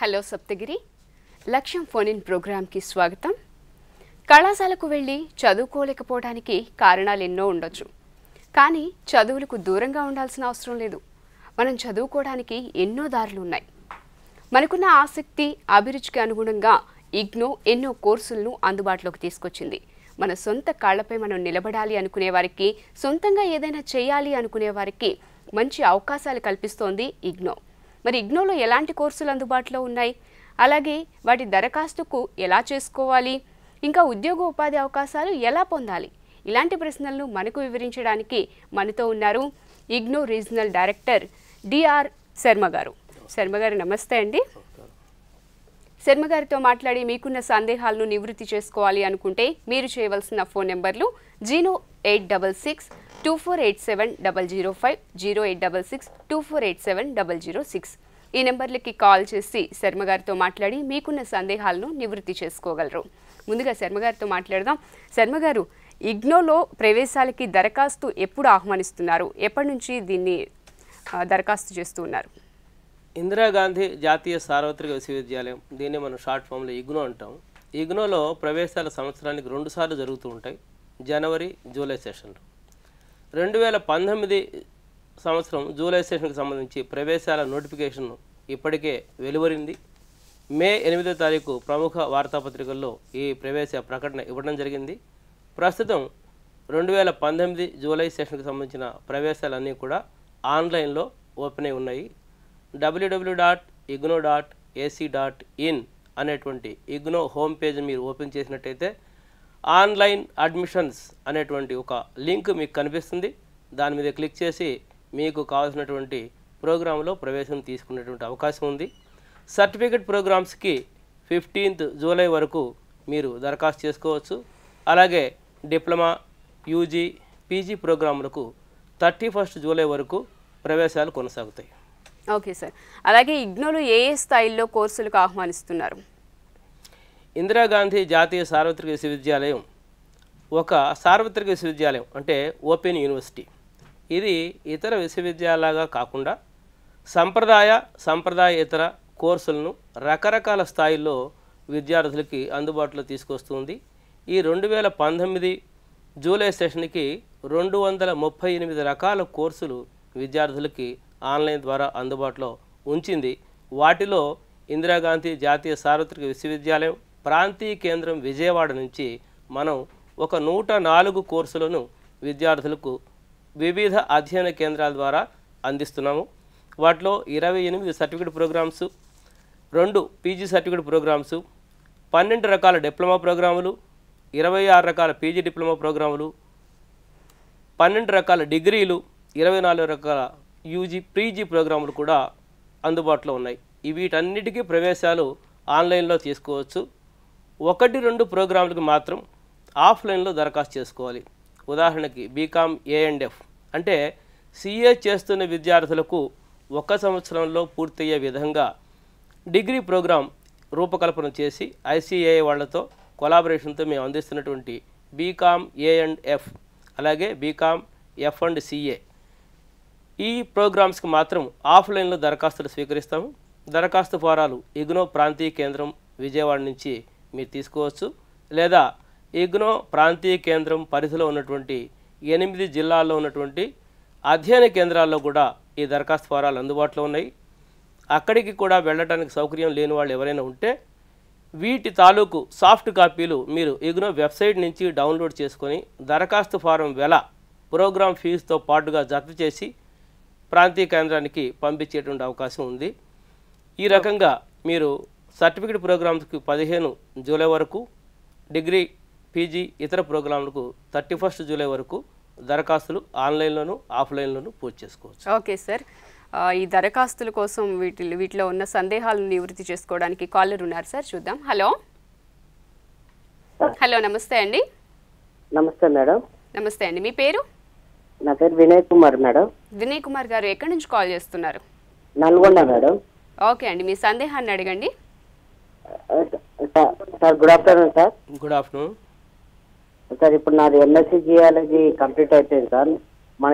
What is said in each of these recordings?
Hello Saptagiri లక్ష్యం phone in ప్రోగ్రామ్కి స్వాగతం కళాశాలకు వెళ్ళి చదువుకోలేకపోవడానికి కారణాలు ఎన్నో ఉండొచ్చు కానీ చదువులకు దూరంగా ఉండాల్సిన అవసరం లేదు మనం చదువుకోవడానికి ఎన్నో దారులు ఉన్నాయి మనకున్న ఆసక్తి అభిరుచికి అనుగుణంగా ఇగ్నో ఎన్నో కోర్సులను అందుబాటులోకి తీసుకొచ్చింది మన సొంత కాళ్లపై మనం నిలబడాలి అనుకునే వారికి సొంతంగా ఏదైనా చేయాలి అనుకునే వారికి మంచి అవకాశాలు కల్పిస్తోంది ఇగ్నో మరి ఇగ్నోలో ఎలాంటి కోర్సులు అందుబాటులో ఉన్నాయి అలాగే వాటి దరఖాస్తుకు ఎలా చేసుకోవాలి ఇంకా ఉద్యోగ ఉపాధి అవకాశాలు ఎలా పొందాలి ఇలాంటి ప్రశ్నలను మనకు వివరించడానికి మనతో ఉన్నారు IGNOU regional director D R Sharma garu Sharma గారు నమస్తే అండి శర్మ గారితో మాట్లాడి మీకున్న సందేహాలను నివృత్తి చేసుకోవాలి అనుకుంటే మీరు చేయవలసిన ఫోన్ నెంబర్లు zero eight double six two four eight seven double zero five zero eight double six two four eight seven double zero six ఈ నెంబర్లకి కాల్ చేసి శర్మ గారితో మాట్లాడి మీకున్న సందేహాలను నివృత్తి చేసుకోగలరు ముందుగా శర్మ గారితో మాట్లాడదాం శర్మ గారు ఇగ్నోలో ప్రవేశాలకి దరఖాస్తు ఎప్పుడు ఆహ్వానిస్తున్నారు ఎప్పటి నుంచి దీన్ని ఆ, దరఖాస్తు చేస్తూ ఉన్నారు ఇందిరాగాంధీ జాతీయ సార్వత్రిక విశ్వవిద్యాలయం దీన్ని మనం షార్ట్ ఫామ్లో ఇగ్నో అంటాం ఇగ్నోలో ప్రవేశాల సంవత్సరానికి రెండుసార్లు జరుగుతూ ఉంటాయి జనవరి జూలై సెషన్లు రెండు వేల పంతొమ్మిది సంవత్సరం జూలై సెషన్కి సంబంధించి ప్రవేశాల నోటిఫికేషన్ ఇప్పటికే వెలువరింది మే ఎనిమిదో తారీఖు ప్రముఖ వార్తాపత్రికల్లో ఈ ప్రవేశ ప్రకటన ఇవ్వడం జరిగింది ప్రస్తుతం రెండు వేల పంతొమ్మిది జూలై సెషన్కి సంబంధించిన ప్రవేశాలన్నీ కూడా ఆన్లైన్లో ఓపెన్ అయి ఉన్నాయి W W dot IGNOU dot AC dot in అనేటువంటి ఇగ్నో హోమ్ పేజ్ మీరు ఓపెన్ చేసినట్టయితే ఆన్లైన్ అడ్మిషన్స్ అనేటువంటి ఒక లింక్ మీకు కనిపిస్తుంది దాని మీద క్లిక్ చేసి మీకు కావాల్సినటువంటి ప్రోగ్రాంలో ప్రవేశం తీసుకునేటువంటి అవకాశం ఉంది సర్టిఫికెట్ ప్రోగ్రామ్స్కి ఫిఫ్టీన్త్ జూలై వరకు మీరు దరఖాస్తు చేసుకోవచ్చు అలాగే డిప్లొమా యూజీ పీజీ ప్రోగ్రాములకు థర్టీ ఫస్ట్ జూలై వరకు ప్రవేశాలు కొనసాగుతాయి ఓకే సార్ అలాగే ఇగ్నోలో ఏ ఏ స్థాయిల్లో కోర్సులకు ఆహ్వానిస్తున్నారు ఇందిరాగాంధీ జాతీయ సార్వత్రిక విశ్వవిద్యాలయం ఒక సార్వత్రిక విశ్వవిద్యాలయం అంటే ఓపెన్ యూనివర్సిటీ ఇది ఇతర విశ్వవిద్యాలయాలుగా కాకుండా సంప్రదాయ సంప్రదాయేతర కోర్సులను రకరకాల స్థాయిల్లో విద్యార్థులకి అందుబాటులో తీసుకొస్తుంది ఈ రెండు వేల పంతొమ్మిది జూలై సెషన్కి రెండు వందల ముప్పై ఎనిమిది రకాల కోర్సులు విద్యార్థులకి ఆన్లైన్ ద్వారా అందుబాటులో ఉంచింది వాటిలో ఇందిరాగాంధీ జాతీయ సార్వత్రిక విశ్వవిద్యాలయం ప్రాంతీయ కేంద్రం విజయవాడ నుంచి మనం ఒక నూట నాలుగు కోర్సులను విద్యార్థులకు వివిధ అధ్యయన కేంద్రాల ద్వారా అందిస్తున్నాము వాటిలో ఇరవై ఎనిమిది సర్టిఫికేట్ ప్రోగ్రామ్స్ రెండు పీజీ సర్టిఫికేట్ ప్రోగ్రామ్స్ పన్నెండు రకాల డిప్లొమా ప్రోగ్రాములు ఇరవై ఆరు రకాల పీజీ డిప్లొమా ప్రోగ్రాములు పన్నెండు రకాల డిగ్రీలు ఇరవై నాలుగు రకాల యూజీ ప్రీజీ ప్రోగ్రాములు కూడా అందుబాటులో ఉన్నాయి ఈ వీటన్నిటికీ ప్రవేశాలు ఆన్లైన్లో తీసుకోవచ్చు ఒకటి రెండు ప్రోగ్రాములకు మాత్రం ఆఫ్లైన్లో దరఖాస్తు చేసుకోవాలి ఉదాహరణకి బీకామ్ ఏఎండ్ఎఫ్ అంటే సిఏ చేస్తున్న విద్యార్థులకు ఒక సంవత్సరంలో పూర్తయ్యే విధంగా డిగ్రీ ప్రోగ్రాం రూపకల్పన చేసి ఐసీఏఐ వాళ్ళతో కొలాబరేషన్తో మేము అందిస్తున్నటువంటి బీకామ్ ఏ అండ్ ఎఫ్ అలాగే బీకామ్ ఎఫ్ అండ్ సిఏ ఈ ప్రోగ్రామ్స్కి మాత్రం ఆఫ్లైన్లో దరఖాస్తులు స్వీకరిస్తాము దరఖాస్తు ఫారాలు ఇగ్నో ప్రాంతీయ కేంద్రం విజయవాడ నుంచి మీరు తీసుకోవచ్చు లేదా ఇగ్నో ప్రాంతీయ కేంద్రం పరిధిలో ఉన్నటువంటి ఎనిమిది జిల్లాల్లో ఉన్నటువంటి అధ్యయన కేంద్రాల్లో కూడా ఈ దరఖాస్తు ఫారాలు అందుబాటులో ఉన్నాయి అక్కడికి కూడా వెళ్ళడానికి సౌకర్యం లేని వాళ్ళు ఎవరైనా ఉంటే వీటి తాలూకు సాఫ్ట్ కాపీలు మీరు ఇగ్నో వెబ్సైట్ నుంచి డౌన్లోడ్ చేసుకొని దరఖాస్తు ఫారం వెల ప్రోగ్రామ్ ఫీజుతో పాటుగా జత చేసి ప్రాంతీయ కేంద్రానికి పంపించేటువంటి అవకాశం ఉంది ఈ రకంగా మీరు సర్టిఫికేట్ ప్రోగ్రామ్స్కి పదిహేను జూలై వరకు డిగ్రీ పీజీ ఇతర ప్రోగ్రాంలకు థర్టీ ఫస్ట్ జూలై వరకు దరఖాస్తులు ఆన్లైన్లోను ఆఫ్లైన్లోను పూర్తి చేసుకోవచ్చు ఓకే సార్ ఆ, ఈ దరఖాస్తుల కోసం వీటి వీటిలో ఉన్న సందేహాలను నివృత్తి చేసుకోవడానికి కాలర్ ఉన్నారు సార్ చూద్దాం హలో హలో నమస్తే అండి నమస్తే మేడం నమస్తే అండి మీ పేరు నా పేరు వినయ్ కుమార్ మేడం వినయ్ కుమార్ గారు ఎక్కడి నుంచి కాల్ చేస్తున్నారు నల్గొండ మేడం ఓకే అండి మీ సందేహాన్ని అడగండి sir sir good afternoon sir good afternoon sir ఇప్పుడు నాది ఎంఎస్సీ జియాలజీ కంప్లీట్ అయిపోయింది సార్ మన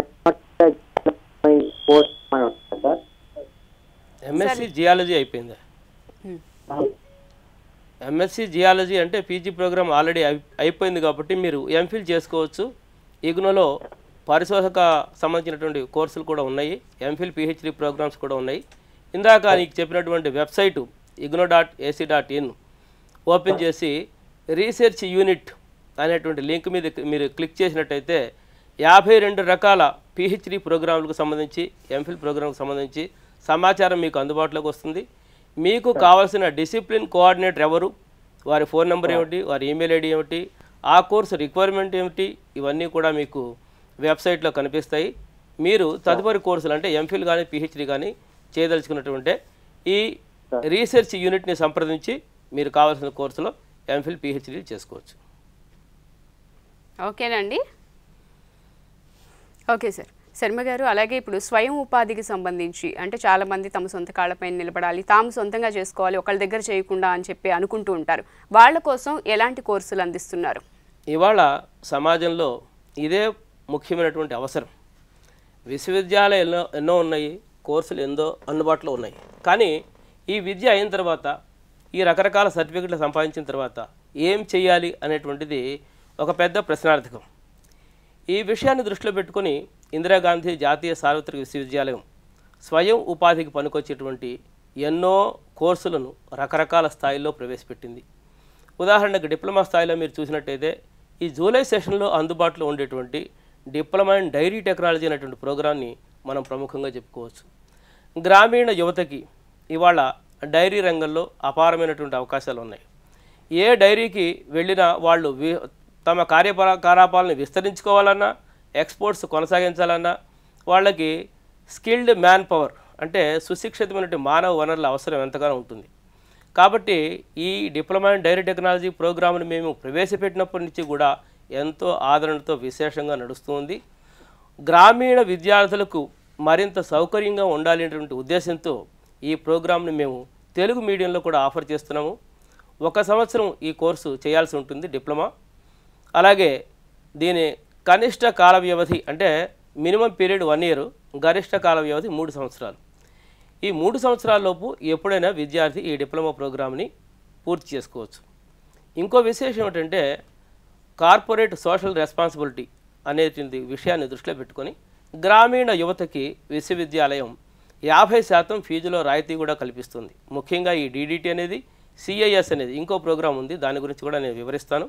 కోర్స్ సార్ ఎంఎస్సి జియాలజీ అయిపోయిందా ఎంఎస్సి జియాలజీ అంటే పీజీ ప్రోగ్రామ్ ఆల్రెడీ అయి అయిపోయింది కాబట్టి మీరు ఎంఫిల్ చేసుకోవచ్చు ఇగ్నోలో పరిశోధక సంబంధించినటువంటి కోర్సులు కూడా ఉన్నాయి ఎంఫిల్ పిహెచ్డి ప్రోగ్రామ్స్ కూడా ఉన్నాయి ఇందాక నీకు చెప్పినటువంటి website IGNOU dot AC dot in open చేసి రీసెర్చ్ యూనిట్ అనేటువంటి లింక్ మీద మీరు క్లిక్ చేసినట్టయితే యాభై రెండు రకాల పిహెచ్డి ప్రోగ్రాంలకు సంబంధించి ఎంఫిల్ ప్రోగ్రాంకు సంబంధించి సమాచారం మీకు అందుబాటులోకి వస్తుంది మీకు కావాల్సిన డిసిప్లిన్ కోఆర్డినేటర్ ఎవరు వారి ఫోన్ నెంబర్ ఏమిటి వారి ఈమెయిల్ ఐడి ఏమిటి ఆ కోర్సు రిక్వైర్మెంట్ ఏమిటి ఇవన్నీ కూడా మీకు వెబ్సైట్లో కనిపిస్తాయి మీరు తదుపరి కోర్సులు అంటే ఎంఫిల్ కానీ పిహెచ్డి కానీ చేయదలుచుకున్నటువంటి ఈ రీసెర్చ్ యూనిట్ని సంప్రదించి మీరు కావాల్సిన కోర్సులో ఎంఫిల్ పిహెచ్డి చేసుకోవచ్చు ఓకేనండి ఓకే సార్ శర్మ గారు అలాగే ఇప్పుడు స్వయం ఉపాధికి సంబంధించి అంటే చాలా మంది తమ సొంత కాళ్ళపైన నిలబడాలి తాము సొంతంగా చేసుకోవాలి ఒకళ్ళ దగ్గర చేయకుండా అని చెప్పి అనుకుంటూ ఉంటారు వాళ్ళ కోసం ఎలాంటి కోర్సులు అందిస్తున్నారు ఇవాళ సమాజంలో ఇదే ముఖ్యమైనటువంటి అవసరం విశ్వవిద్యాలయాలు ఎన్నో ఎన్నో ఉన్నాయి కోర్సులు ఎంతో అందుబాటులో ఉన్నాయి కానీ ఈ విద్య అయిన తర్వాత ఈ రకరకాల సర్టిఫికెట్లు సంపాదించిన తర్వాత ఏం చేయాలి అనేటువంటిది ఒక పెద్ద ప్రశ్నార్థకం ఈ విషయాన్ని దృష్టిలో పెట్టుకొని ఇందిరాగాంధీ జాతీయ సార్వత్రిక విశ్వవిద్యాలయం స్వయం ఉపాధికి పనికొచ్చేటువంటి ఎన్నో కోర్సులను రకరకాల స్థాయిల్లో ప్రవేశపెట్టింది ఉదాహరణకు డిప్లొమా స్థాయిలో మీరు చూసినట్టయితే ఈ జూలై సెషన్లో అందుబాటులో ఉండేటువంటి డిప్లొమా ఇన్ డైరీ టెక్నాలజీ అనేటువంటి ప్రోగ్రాన్ని మనం ప్రముఖంగా చెప్పుకోవచ్చు గ్రామీణ యువతకి ఇవాళ డైరీ రంగంలో అపారమైనటువంటి అవకాశాలు ఉన్నాయి ఏ డైరీకి వెళ్ళినా వాళ్ళు వి తమ కార్యకలాపాలను విస్తరించుకోవాలన్నా ఎక్స్పోర్ట్స్ కొనసాగించాలన్నా వాళ్ళకి స్కిల్డ్ మ్యాన్ పవర్ అంటే సుశిక్షితమైనటువంటి మానవ వనరుల అవసరం ఎంతగానో ఉంటుంది కాబట్టి ఈ డిప్లొమా ఇన్ డైరీ టెక్నాలజీ ప్రోగ్రామ్ని మేము ప్రవేశపెట్టినప్పటి నుంచి కూడా ఎంతో ఆదరణతో విశేషంగా నడుస్తుంది గ్రామీణ విద్యార్థులకు మరింత సౌకర్యంగా ఉండాలి అనేటువంటి ఉద్దేశంతో ఈ ప్రోగ్రామ్ని మేము తెలుగు మీడియంలో కూడా ఆఫర్ చేస్తున్నాము ఒక సంవత్సరం ఈ కోర్సు చేయాల్సి ఉంటుంది డిప్లొమా అలాగే దీని కనిష్ట కాల వ్యవధి అంటే మినిమం పీరియడ్ వన్ ఇయర్ గరిష్ట కాల వ్యవధి మూడు సంవత్సరాలు ఈ మూడు సంవత్సరాల లోపు ఎప్పుడైనా విద్యార్థి ఈ డిప్లొమా ప్రోగ్రామ్ని పూర్తి చేసుకోవచ్చు ఇంకో విశేషం ఏంటంటే కార్పొరేట్ సోషల్ రెస్పాన్సిబిలిటీ అనేటువంటి విషయాన్ని దృష్టిలో పెట్టుకొని గ్రామీణ యువతకి విశ్వవిద్యాలయం యాభై శాతం ఫీజులో రాయితీ కూడా కల్పిస్తుంది ముఖ్యంగా ఈ డీడీటీ అనేది సిఐఎస్ అనేది ఇంకో ప్రోగ్రాం ఉంది దాని గురించి కూడా నేను వివరిస్తాను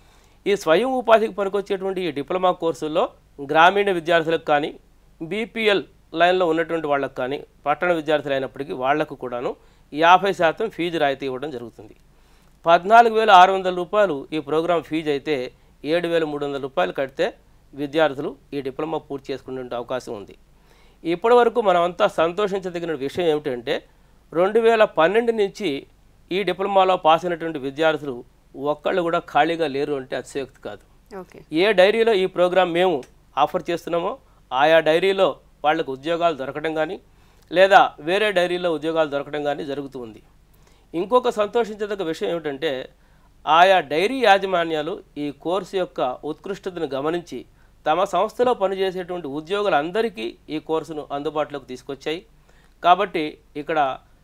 ఈ స్వయం ఉపాధికి పనికొచ్చేటువంటి ఈ డిప్లొమా కోర్సుల్లో గ్రామీణ విద్యార్థులకు కానీ బీపీఎల్ లైన్లో ఉన్నటువంటి వాళ్ళకు కానీ పట్టణ విద్యార్థులు అయినప్పటికీ వాళ్లకు కూడాను యాభై శాతం ఫీజు రాయితీ ఇవ్వడం జరుగుతుంది పద్నాలుగు వేల ఆరు వందల రూపాయలు ఈ ప్రోగ్రాం ఫీజు అయితే ఏడు వేల మూడు వందల రూపాయలు కడితే విద్యార్థులు ఈ డిప్లొమా పూర్తి చేసుకునే అవకాశం ఉంది ఇప్పటి వరకు మనమంతా సంతోషించదగిన విషయం ఏమిటంటే రెండు వేల పన్నెండు నుంచి ఈ డిప్లొమాలో పాస్ అయినటువంటి విద్యార్థులు ఒక్కళ్ళు కూడా ఖాళీగా లేరు అంటే అతిశయోక్తి కాదు ఓకే ఏ డైరీలో ఈ ప్రోగ్రాం మేము ఆఫర్ చేస్తున్నామో ఆయా డైరీలో వాళ్ళకు ఉద్యోగాలు దొరకడం కానీ లేదా వేరే డైరీలో ఉద్యోగాలు దొరకడం కానీ జరుగుతూ ఉంది ఇంకొక సంతోషించదగ్గ విషయం ఏమిటంటే ఆయా డైరీ యాజమాన్యాలు ఈ కోర్సు యొక్క ఉత్కృష్టతను గమనించి తమ సంస్థలో పనిచేసేటువంటి ఉద్యోగులందరికీ ఈ కోర్సును అందుబాటులోకి తీసుకొచ్చాయి కాబట్టి ఇక్కడ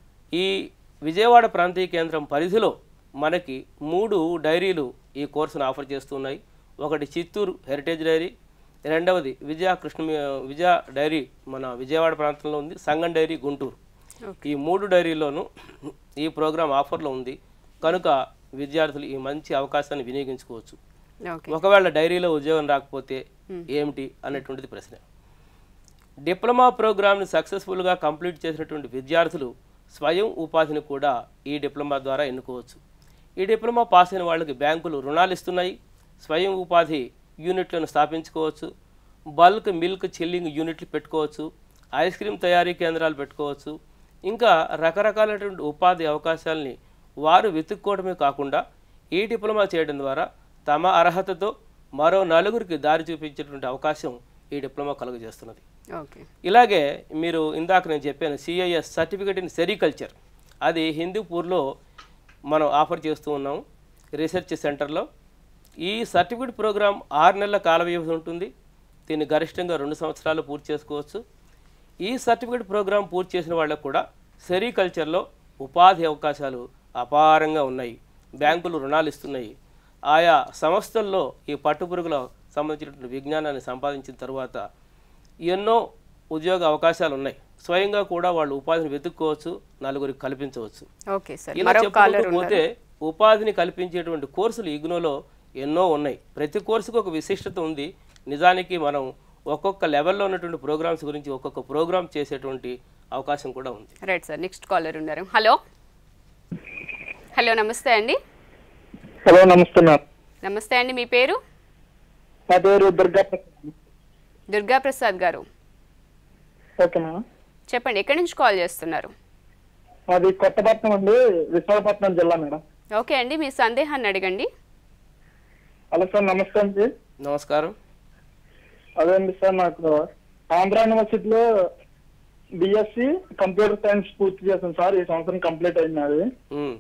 ఈ విజయవాడ ప్రాంతీయ కేంద్రం పరిధిలో మనకి మూడు డైరీలు ఈ కోర్సును ఆఫర్ చేస్తున్నాయి ఒకటి చిత్తూరు హెరిటేజ్ డైరీ రెండవది విజయ కృష్ణ విజయ డైరీ మన విజయవాడ ప్రాంతంలో ఉంది సంగం డైరీ గుంటూరు ఈ మూడు డైరీల్లోనూ ఈ ప్రోగ్రాం ఆఫర్లో ఉంది కనుక విద్యార్థులు ఈ మంచి అవకాశాన్ని వినియోగించుకోవచ్చు ఓకే ఒకవేళ డైరీలో ఉద్యోగం రాకపోతే ఏమిటి అనేటువంటిది ప్రశ్న డిప్లొమా ప్రోగ్రామ్ని సక్సెస్ఫుల్గా కంప్లీట్ చేసినటువంటి విద్యార్థులు స్వయం ఉపాధిని కూడా ఈ డిప్లొమా ద్వారా ఎన్నుకోవచ్చు ఈ డిప్లొమా పాస్ అయిన వాళ్ళకి బ్యాంకులు రుణాలు ఇస్తున్నాయి స్వయం ఉపాధి యూనిట్లను స్థాపించుకోవచ్చు బల్క్ మిల్క్ చిల్లింగ్ యూనిట్లు పెట్టుకోవచ్చు ఐస్ క్రీమ్ తయారీ కేంద్రాలు పెట్టుకోవచ్చు ఇంకా రకరకాలైనటువంటి ఉపాధి అవకాశాలని వారు వెతుక్కోవడమే కాకుండా ఈ డిప్లొమా చేయడం ద్వారా తమ అర్హతతో మరో నలుగురికి దారి చూపించేటువంటి అవకాశం ఈ డిప్లొమా కలుగజేస్తున్నది ఓకే ఇలాగే మీరు ఇందాక నేను చెప్పాను సిఐఎస్ సర్టిఫికేట్ ఇన్ సెరికల్చర్ అది హిందూపూర్లో మనం ఆఫర్ చేస్తూ ఉన్నాం రీసెర్చ్ సెంటర్లో ఈ సర్టిఫికేట్ ప్రోగ్రామ్ ఆరు నెలల కాల వ్యవధి ఉంటుంది దీన్ని గరిష్టంగా రెండు సంవత్సరాలు పూర్తి చేసుకోవచ్చు ఈ సర్టిఫికేట్ ప్రోగ్రామ్ పూర్తి చేసిన వాళ్ళకు కూడా సెరికల్చర్లో ఉపాధి అవకాశాలు అపారంగా ఉన్నాయి బ్యాంకులు రుణాలు ఇస్తున్నాయి ఆయా సంస్థల్లో ఈ పట్టుపురుగుల సంబంధించినటువంటి విజ్ఞానాన్ని సంపాదించిన తర్వాత ఎన్నో ఉద్యోగ అవకాశాలు ఉన్నాయి స్వయంగా కూడా వాళ్ళు ఉపాధిని వెతుక్కోవచ్చు నలుగురికి కల్పించవచ్చు ఓకే సార్ ఇలా మరో కాలర్ చెప్పుకుంటూ ఉన్నారు పోతే ఉపాధిని కల్పించేటువంటి కోర్సులు ఇగ్నోలో ఎన్నో ఉన్నాయి ప్రతి కోర్సుకు ఒక విశిష్టత ఉంది నిజానికి మనం ఒక్కొక్క లెవెల్లో ఉన్నటువంటి ప్రోగ్రామ్స్ గురించి ఒక్కొక్క ప్రోగ్రామ్ చేసేటువంటి అవకాశం కూడా ఉంది రైట్ సార్ నెక్స్ట్ కాలర్ ఉన్నారు హలో హలో నమస్తే అండి హలో నమస్తే మ్యామ్ నమస్తే అండి మీ పేరు నా పేరు దుర్గా ప్రసాద్. దుర్గా ప్రసాద్ గారు ఓకే మ్యామ్ చెప్పండి ఎక్కడి నుంచి కాల్ చేస్తున్నారు మాది కొత్తపట్నం అండి విశాఖపట్నం జిల్లా మేడం ఓకే అండి మీ సందేహాన్ని అడగండి హలో సార్ నమస్తే అండి నమస్కారం అదే అండి సార్ నాకు ఆంధ్ర యూనివర్సిటీలో బిఎస్సి కంప్యూటర్ సైన్స్ పూర్తి చేశాను సార్ ఈ సంవత్సరం కంప్లీట్ అయింది అది ఉమ్.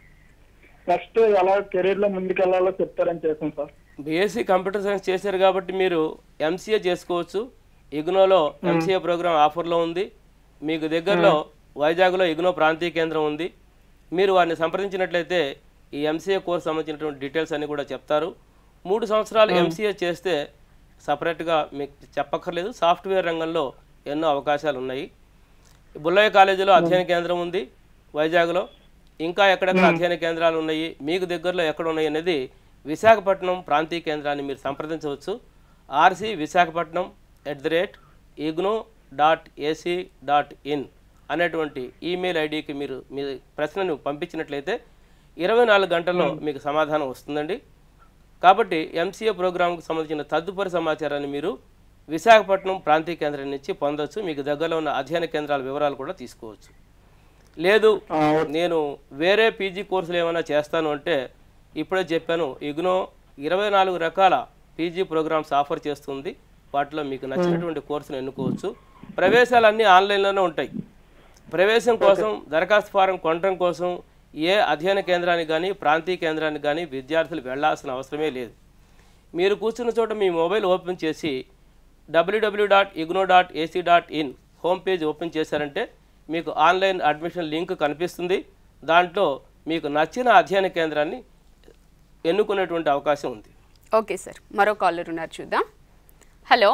నెక్స్ట్ ఎలా కెరీర్ లో ముందుకు వెళ్ళాలో చెప్తారని చేశాను సార్ బీఎస్సీ కంప్యూటర్ సైన్స్ చేశారు కాబట్టి మీరు ఎంసీఏ చేసుకోవచ్చు ఇగ్నోలో ఎంసీఏ ప్రోగ్రామ్ ఆఫర్లో ఉంది మీకు దగ్గరలో వైజాగ్లో ఇగ్నో ప్రాంతీయ కేంద్రం ఉంది మీరు వారిని సంప్రదించినట్లయితే ఈ ఎంసీఏ కోర్స్ సంబంధించినటువంటి డీటెయిల్స్ అన్ని కూడా చెప్తారు మూడు సంవత్సరాలు ఎంసీఏ చేస్తే సపరేట్గా మీకు చెప్పక్కర్లేదు సాఫ్ట్వేర్ రంగంలో ఎన్నో అవకాశాలు ఉన్నాయి బుల్లయ్య కాలేజీలో అధ్యయన కేంద్రం ఉంది వైజాగ్లో ఇంకా ఎక్కడెక్కడ అధ్యయన కేంద్రాలు ఉన్నాయి మీకు దగ్గరలో ఎక్కడ ఉన్నాయి అనేది విశాఖపట్నం ప్రాంతీయ కేంద్రాన్ని మీరు సంప్రదించవచ్చు RC Visakhapatnam at the rate IGNOU dot AC dot in అనేటువంటి ఈమెయిల్ ఐడికి మీరు మీ ప్రశ్నను పంపించినట్లయితే ఇరవై నాలుగు గంటల్లో మీకు సమాధానం వస్తుందండి కాబట్టి ఎంసీఏ ప్రోగ్రాంకు సంబంధించిన తదుపరి సమాచారాన్ని మీరు విశాఖపట్నం ప్రాంతీయ కేంద్రం నుంచి పొందొచ్చు మీకు దగ్గరలో ఉన్న అధ్యయన కేంద్రాల వివరాలు కూడా తీసుకోవచ్చు లేదు నేను వేరే పీజీ కోర్సులు ఏమైనా చేస్తాను అంటే ఇప్పుడే చెప్పాను ఇగ్నో ఇరవై నాలుగు రకాల పీజీ ప్రోగ్రామ్స్ ఆఫర్ చేస్తుంది వాటిలో మీకు నచ్చినటువంటి కోర్సును ఎన్నుకోవచ్చు ప్రవేశాలన్నీ ఆన్లైన్లోనే ఉంటాయి ప్రవేశం కోసం దరఖాస్తు ఫారం కొనడం కోసం ఏ అధ్యయన కేంద్రానికి కానీ ప్రాంతీయ కేంద్రానికి కానీ విద్యార్థులు వెళ్ళాల్సిన అవసరమే లేదు మీరు కూర్చున్న చోట మీ మొబైల్ ఓపెన్ చేసి WW dot IGNOU dot AC dot in home page open చేశారంటే మీకు ఆన్లైన్ అడ్మిషన్ లింక్ కనిపిస్తుంది దాంట్లో మీకు నచ్చిన అధ్యయన కేంద్రాన్ని ఎన్నుకునేటువంటి అవకాశం ఉంది ఓకే సార్ మరో కాలర్ ఉన్నారు చూద్దాం హలో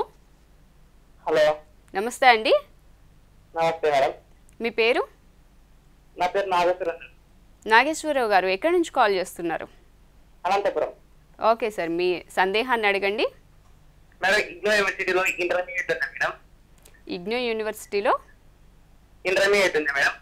హలో నమస్తే అండి నమస్తే మేడం మీ పేరు నా పేరు నాగేశ్వరం నాగేశ్వరరావు గారు ఎక్కడి నుంచి కాల్ చేస్తున్నారు అనంతపురం ఓకే సార్ మీ సందేహాన్ని అడగండి మేడం ఇగ్నో యూనివర్సిటీలో ఇంటర్మీడియట్ ఉంది మేడం ఇగ్నో యూనివర్సిటీలో ఇంటర్మీడియట్ ఉంది మేడం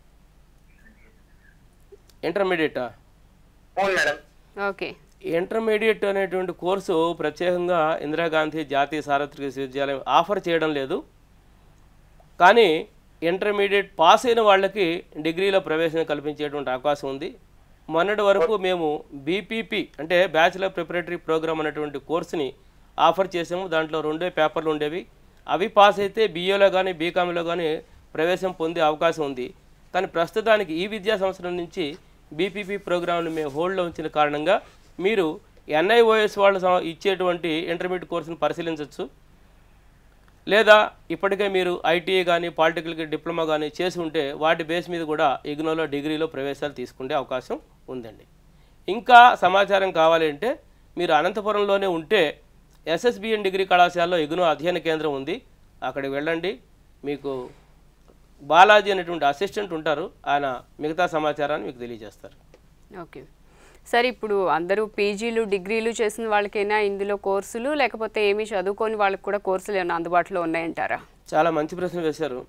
ఇంటర్మీడియటా అవును మేడం ఓకే ఇంటర్మీడియట్ అనేటువంటి కోర్సు ప్రత్యేకంగా ఇందిరాగాంధీ జాతీయ సార్వత్రిక విశ్వవిద్యాలయం ఆఫర్ చేయడం లేదు కానీ ఇంటర్మీడియట్ పాస్ అయిన వాళ్ళకి డిగ్రీలో ప్రవేశం కల్పించేటువంటి అవకాశం ఉంది మొన్నటి వరకు మేము బీపీపీ అంటే బ్యాచిలర్ ప్రిపరేటరీ ప్రోగ్రామ్ అనేటువంటి కోర్సుని ఆఫర్ చేసాము దాంట్లో రెండే పేపర్లు ఉండేవి అవి పాస్ అయితే బీఏలో కానీ బీకామ్లో కానీ ప్రవేశం పొందే అవకాశం ఉంది కానీ ప్రస్తుతానికి ఈ విద్యా సంవత్సరం నుంచి బీపీపీ ప్రోగ్రామ్ని మేము హోల్డ్లో ఉంచిన కారణంగా మీరు ఎన్ఐఓఎస్ వాళ్ళు సమ- ఇచ్చేటువంటి ఇంటర్మీడియట్ కోర్సును పరిశీలించవచ్చు లేదా ఇప్పటికే మీరు ఐటీఐ కానీ పాలిటెక్నిక్ డిప్లొమా కానీ చేసి ఉంటే వాటి బేస్ మీద కూడా ఇగ్నోలో డిగ్రీలో ప్రవేశాలు తీసుకునే అవకాశం ఉందండి ఇంకా సమాచారం కావాలి అంటే మీరు అనంతపురంలోనే ఉంటే ఎస్ఎస్బిఎన్ డిగ్రీ కళాశాలలో ఇగ్నో అధ్యయన కేంద్రం ఉంది అక్కడికి వెళ్ళండి మీకు బాలాజీ అనేటువంటి అసిస్టెంట్ ఉంటారు ఆయన మిగతా సమాచారాన్ని మీకు తెలియజేస్తారు ఓకే సార్ ఇప్పుడు అందరూ పీజీలు డిగ్రీలు చేసిన వాళ్ళకైనా ఇందులో కోర్సులు లేకపోతే ఏమీ చదువుకోని వాళ్ళకి కూడా కోర్సులు ఏమైనా అందుబాటులో ఉన్నాయంటారా చాలా మంచి ప్రశ్న వేశారు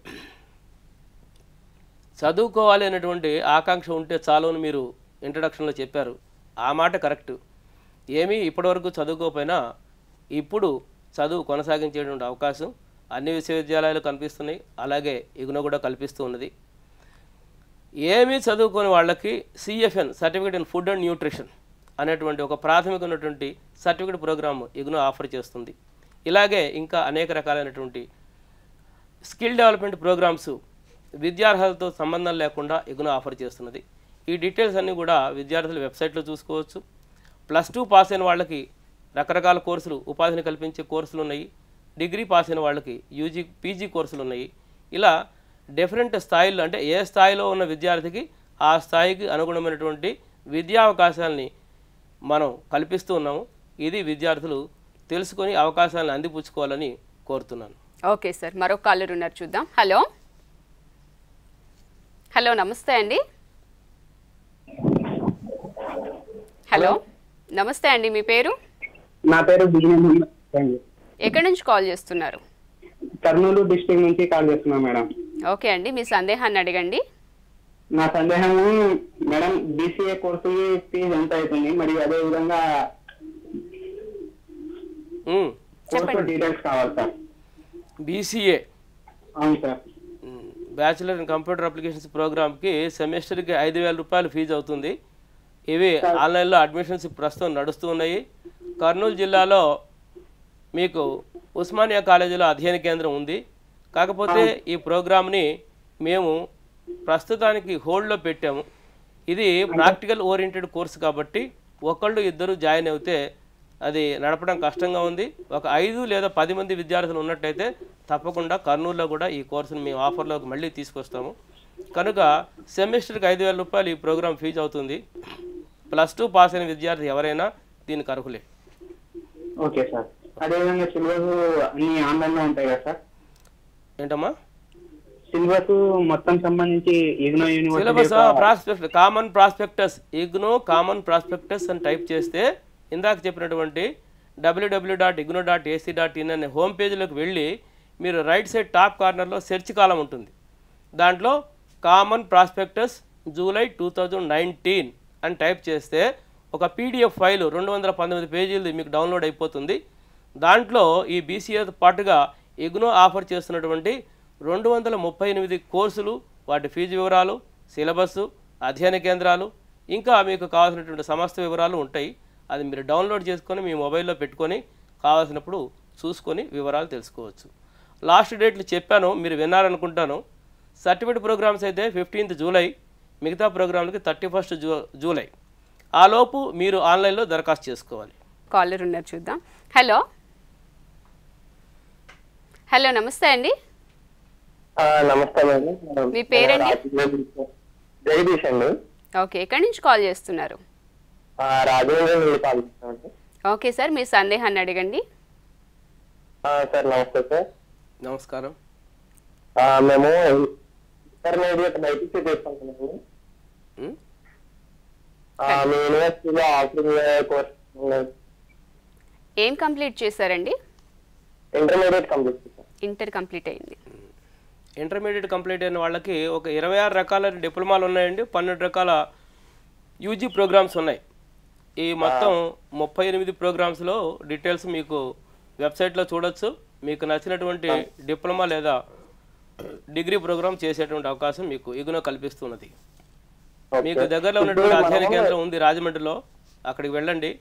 చదువుకోవాలి అనేటువంటి ఆకాంక్ష ఉంటే చాలు అని మీరు ఇంట్రడక్షన్లో చెప్పారు ఆ మాట కరెక్ట్ ఏమీ ఇప్పటివరకు చదువుకోకపోయినా ఇప్పుడు చదువు కొనసాగించేటువంటి అవకాశం అన్ని విశ్వవిద్యాలయాలు కనిపిస్తున్నాయి అలాగే ఇగున కూడా కల్పిస్తూ ఉన్నది ఏమీ చదువుకోని వాళ్ళకి CFN certificate in food and nutrition అనేటువంటి ఒక ప్రాథమికమైనటువంటి సర్టిఫికేట్ ప్రోగ్రామ్ ఇగ్నో ఆఫర్ చేస్తుంది ఇలాగే ఇంకా అనేక రకాలైనటువంటి స్కిల్ డెవలప్మెంట్ ప్రోగ్రామ్స్ విద్యార్హతతో సంబంధం లేకుండా ఇగ్నో ఆఫర్ చేస్తున్నది ఈ డీటెయిల్స్ అన్నీ కూడా విద్యార్థుల వెబ్సైట్లో చూసుకోవచ్చు ప్లస్ టూ పాస్ అయిన వాళ్ళకి రకరకాల కోర్సులు ఉపాధిని కల్పించే కోర్సులు ఉన్నాయి డిగ్రీ పాస్ అయిన వాళ్ళకి యూజీ పీజీ కోర్సులు ఉన్నాయి ఇలా డిఫరెంట్ స్థాయిల్లో అంటే ఏ స్థాయిలో ఉన్న విద్యార్థికి ఆ స్థాయికి అనుగుణమైనటువంటి విద్యా అవకాశాలని మనం కల్పిస్తూ ఉన్నాము ఇది విద్యార్థులు తెలుసుకొని అవకాశాలను అందిపుచ్చుకోవాలని కోరుతున్నాను ఓకే సార్ మరో కాలర్ ఉన్నారు చూద్దాం హలో హలో నమస్తే అండి హలో నమస్తే అండి మీ పేరు నా పేరు బిజినెస్ అండి ఎక్కడి నుంచి కాల్ చేస్తున్నారు కర్నూలు డిస్ట్రిక్ట్ నుంచి కాల్ చేస్తున్నాం మేడం ఓకే అండి మీ సందేహాన్ని అడగండి నా సందేహము మేడం బీసీఏ కోర్సు ఫీజు ఎంత అవుతుంది మరియు అదే విధంగా ఉమ్, కోర్సు చెప్పండి. డీటెయిల్స్ కావాలి సార్ బీసీఏ అవును sir bachelor in computer applications ప్రోగ్రామ్కి సెమిస్టర్కి ఐదు వేల రూపాయలు ఫీజు అవుతుంది ఇవి ఆన్లైన్లో అడ్మిషన్స్ ప్రస్తుతం నడుస్తూ ఉన్నాయి కర్నూలు జిల్లాలో మీకు ఉస్మానియా కాలేజీలో అధ్యయన కేంద్రం ఉంది కాకపోతే ఈ ప్రోగ్రామ్ని మేము ప్రస్తుతానికి హోల్డ్లో పెట్టాము ఇది ప్రాక్టికల్ ఓరియంటెడ్ కోర్స్ కాబట్టి ఒకళ్ళు ఇద్దరు జాయిన్ అవుతే అది నడపడం కష్టంగా ఉంది ఒక ఐదు లేదా పది మంది విద్యార్థులు ఉన్నట్టయితే తప్పకుండా కర్నూలులో కూడా ఈ కోర్సును మేము ఆఫర్లోకి మళ్ళీ తీసుకొస్తాము కనుక సెమిస్టర్కి ఐదు వేల రూపాయలు ఈ ప్రోగ్రామ్ ఫీజు అవుతుంది ప్లస్ టూ పాస్ అయిన విద్యార్థి ఎవరైనా దీనికి అర్హులే ఓకే సార్ అదే విధంగా సిలబస్ అన్ని ఆన్లైన్ లో ఉంటాయి కదా సార్ ఏంటమ్మా సిలబస్ మొత్తం సంబంధించి IGNOU syllabus university prospect common prospectus IGNOU common prospectus అని టైప్ చేస్తే ఇందాక చెప్పినటువంటి WW dot IGNOU dot AC dot in అనే హోమ్ పేజీలోకి వెళ్ళి మీరు రైట్ సైడ్ టాప్ కార్నర్లో సెర్చ్ కాలం ఉంటుంది దాంట్లో common prospectus July two thousand nineteen అని టైప్ చేస్తే ఒక పీడిఎఫ్ ఫైల్ రెండు వందల పంతొమ్మిది పేజీలది మీకు డౌన్లోడ్ అయిపోతుంది దాంట్లో ఈ బీసీఏతో పాటుగా ఇగ్నో ఆఫర్ చేస్తున్నటువంటి రెండు వందల ముప్పై ఎనిమిది కోర్సులు వాటి ఫీజు వివరాలు సిలబస్ అధ్యయన కేంద్రాలు ఇంకా మీకు కావాల్సినటువంటి సమస్త వివరాలు ఉంటాయి అది మీరు డౌన్లోడ్ చేసుకొని మీ మొబైల్లో పెట్టుకొని కావాల్సినప్పుడు చూసుకొని వివరాలు తెలుసుకోవచ్చు లాస్ట్ డేట్లు చెప్పాను మీరు విన్నారనుకుంటాను సర్టిఫికేట్ ప్రోగ్రామ్స్ అయితే ఫిఫ్టీన్త్ జూలై మిగతా ప్రోగ్రాంలకి థర్టీ ఫస్ట్ జూ జూలై ఆలోపు మీరు ఆన్లైన్లో దరఖాస్తు చేసుకోవాలి కాలర్ ఉన్నారు చూద్దాం హలో హలో నమస్తే అండి నమస్తే మేడం మీ పేరండి? జగదీష్ అండి ఓకే ఎక్కడి నుంచి కాల్ చేస్తున్నారు రాజేంద్ర నుండి కాల్ చేస్తున్నామండి ఓకే సార్ మీ సందేహాన్ని అడగండి సార్ నమస్తే సార్ నమస్కారం మేము ఇంటర్మీడియట్ బైపీసీ తీసుకుంటున్నాము ఉం? మీ యూనివర్సిటీలో ఆఫరింగ్ కోర్స్ ఏం కంప్లీట్ చేశారండి ఇంటర్మీడియట్ కంప్లీట్ చేశాను ఇంటర్ కంప్లీట్ అయింది ఇంటర్మీడియట్ కంప్లీట్ అయిన వాళ్ళకి ఒక ఇరవై ఆరు రకాల డిప్లొమాలు ఉన్నాయండి పన్నెండు రకాల యూజీ ప్రోగ్రామ్స్ ఉన్నాయి ఈ మొత్తం ముప్పై ఎనిమిది ప్రోగ్రామ్స్లో డీటెయిల్స్ మీకు వెబ్సైట్లో చూడొచ్చు మీకు నచ్చినటువంటి డిప్లొమా లేదా డిగ్రీ ప్రోగ్రామ్ చేసేటువంటి అవకాశం మీకు ఇగున కల్పిస్తున్నది మీకు దగ్గరలో ఉన్నటువంటి అధ్యయన కేంద్రం ఉంది రాజమండ్రిలో అక్కడికి వెళ్ళండి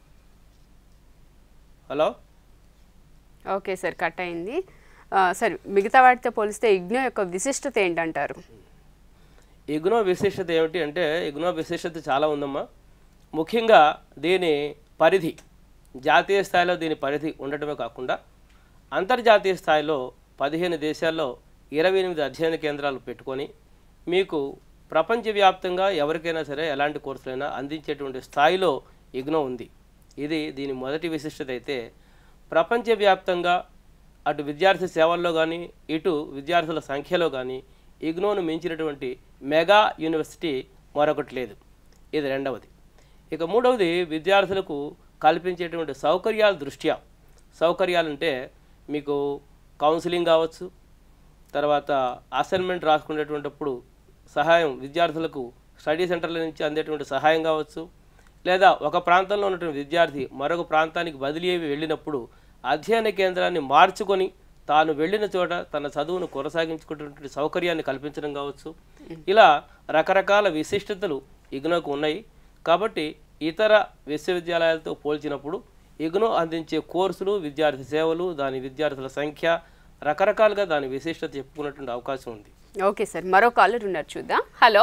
హలో ఓకే సార్ కట్ అయింది ఆ, సరే మిగతా వాటితో పోలిస్తే ఇగ్నో యొక్క విశిష్టత ఏంటంటారు ఇగ్నో విశిష్టత ఏమిటి అంటే ఇగ్నో విశిష్టత చాలా ఉందమ్మా ముఖ్యంగా దీని పరిధి జాతీయ స్థాయిలో దీని పరిధి ఉండటమే కాకుండా అంతర్జాతీయ స్థాయిలో పదిహేను దేశాల్లో ఇరవై ఎనిమిది అధ్యయన కేంద్రాలు పెట్టుకొని మీకు ప్రపంచవ్యాప్తంగా ఎవరికైనా సరే ఎలాంటి కోర్సులైనా అందించేటువంటి స్థాయిలో ఇగ్నో ఉంది ఇది దీని మొదటి విశిష్టత అయితే ప్రపంచవ్యాప్తంగా అటు విద్యార్థి సేవల్లో కానీ ఇటు విద్యార్థుల సంఖ్యలో కానీ ఇగ్నోను మించినటువంటి మెగా యూనివర్సిటీ మరొకటి లేదు ఇది రెండవది ఇక మూడవది విద్యార్థులకు కల్పించేటువంటి సౌకర్యాల దృష్ట్యా సౌకర్యాలంటే మీకు కౌన్సిలింగ్ కావచ్చు తర్వాత అసైన్మెంట్ రాసుకునేటువంటిప్పుడు సహాయం విద్యార్థులకు స్టడీ సెంటర్ల నుంచి అందేటువంటి సహాయం కావచ్చు లేదా ఒక ప్రాంతంలో ఉన్నటువంటి విద్యార్థి మరొక ప్రాంతానికి బదిలీ అయి వెళ్ళినప్పుడు అధ్యయన కేంద్రాన్ని మార్చుకొని తాను వెళ్ళిన చోట తన చదువును కొనసాగించుకునేటువంటి సౌకర్యాన్ని కల్పించడం కావచ్చు ఇలా రకరకాల విశిష్టతలు ఇగ్నోకు ఉన్నాయి కాబట్టి ఇతర విశ్వవిద్యాలయాలతో పోల్చినప్పుడు ఇగ్నో అందించే కోర్సులు విద్యార్థి సేవలు దాని విద్యార్థుల సంఖ్య రకరకాలుగా దాని విశిష్టత చెప్పుకునేటువంటి అవకాశం ఉంది ఓకే సార్ మరో కాలర్ ఉన్నారు చూద్దాం హలో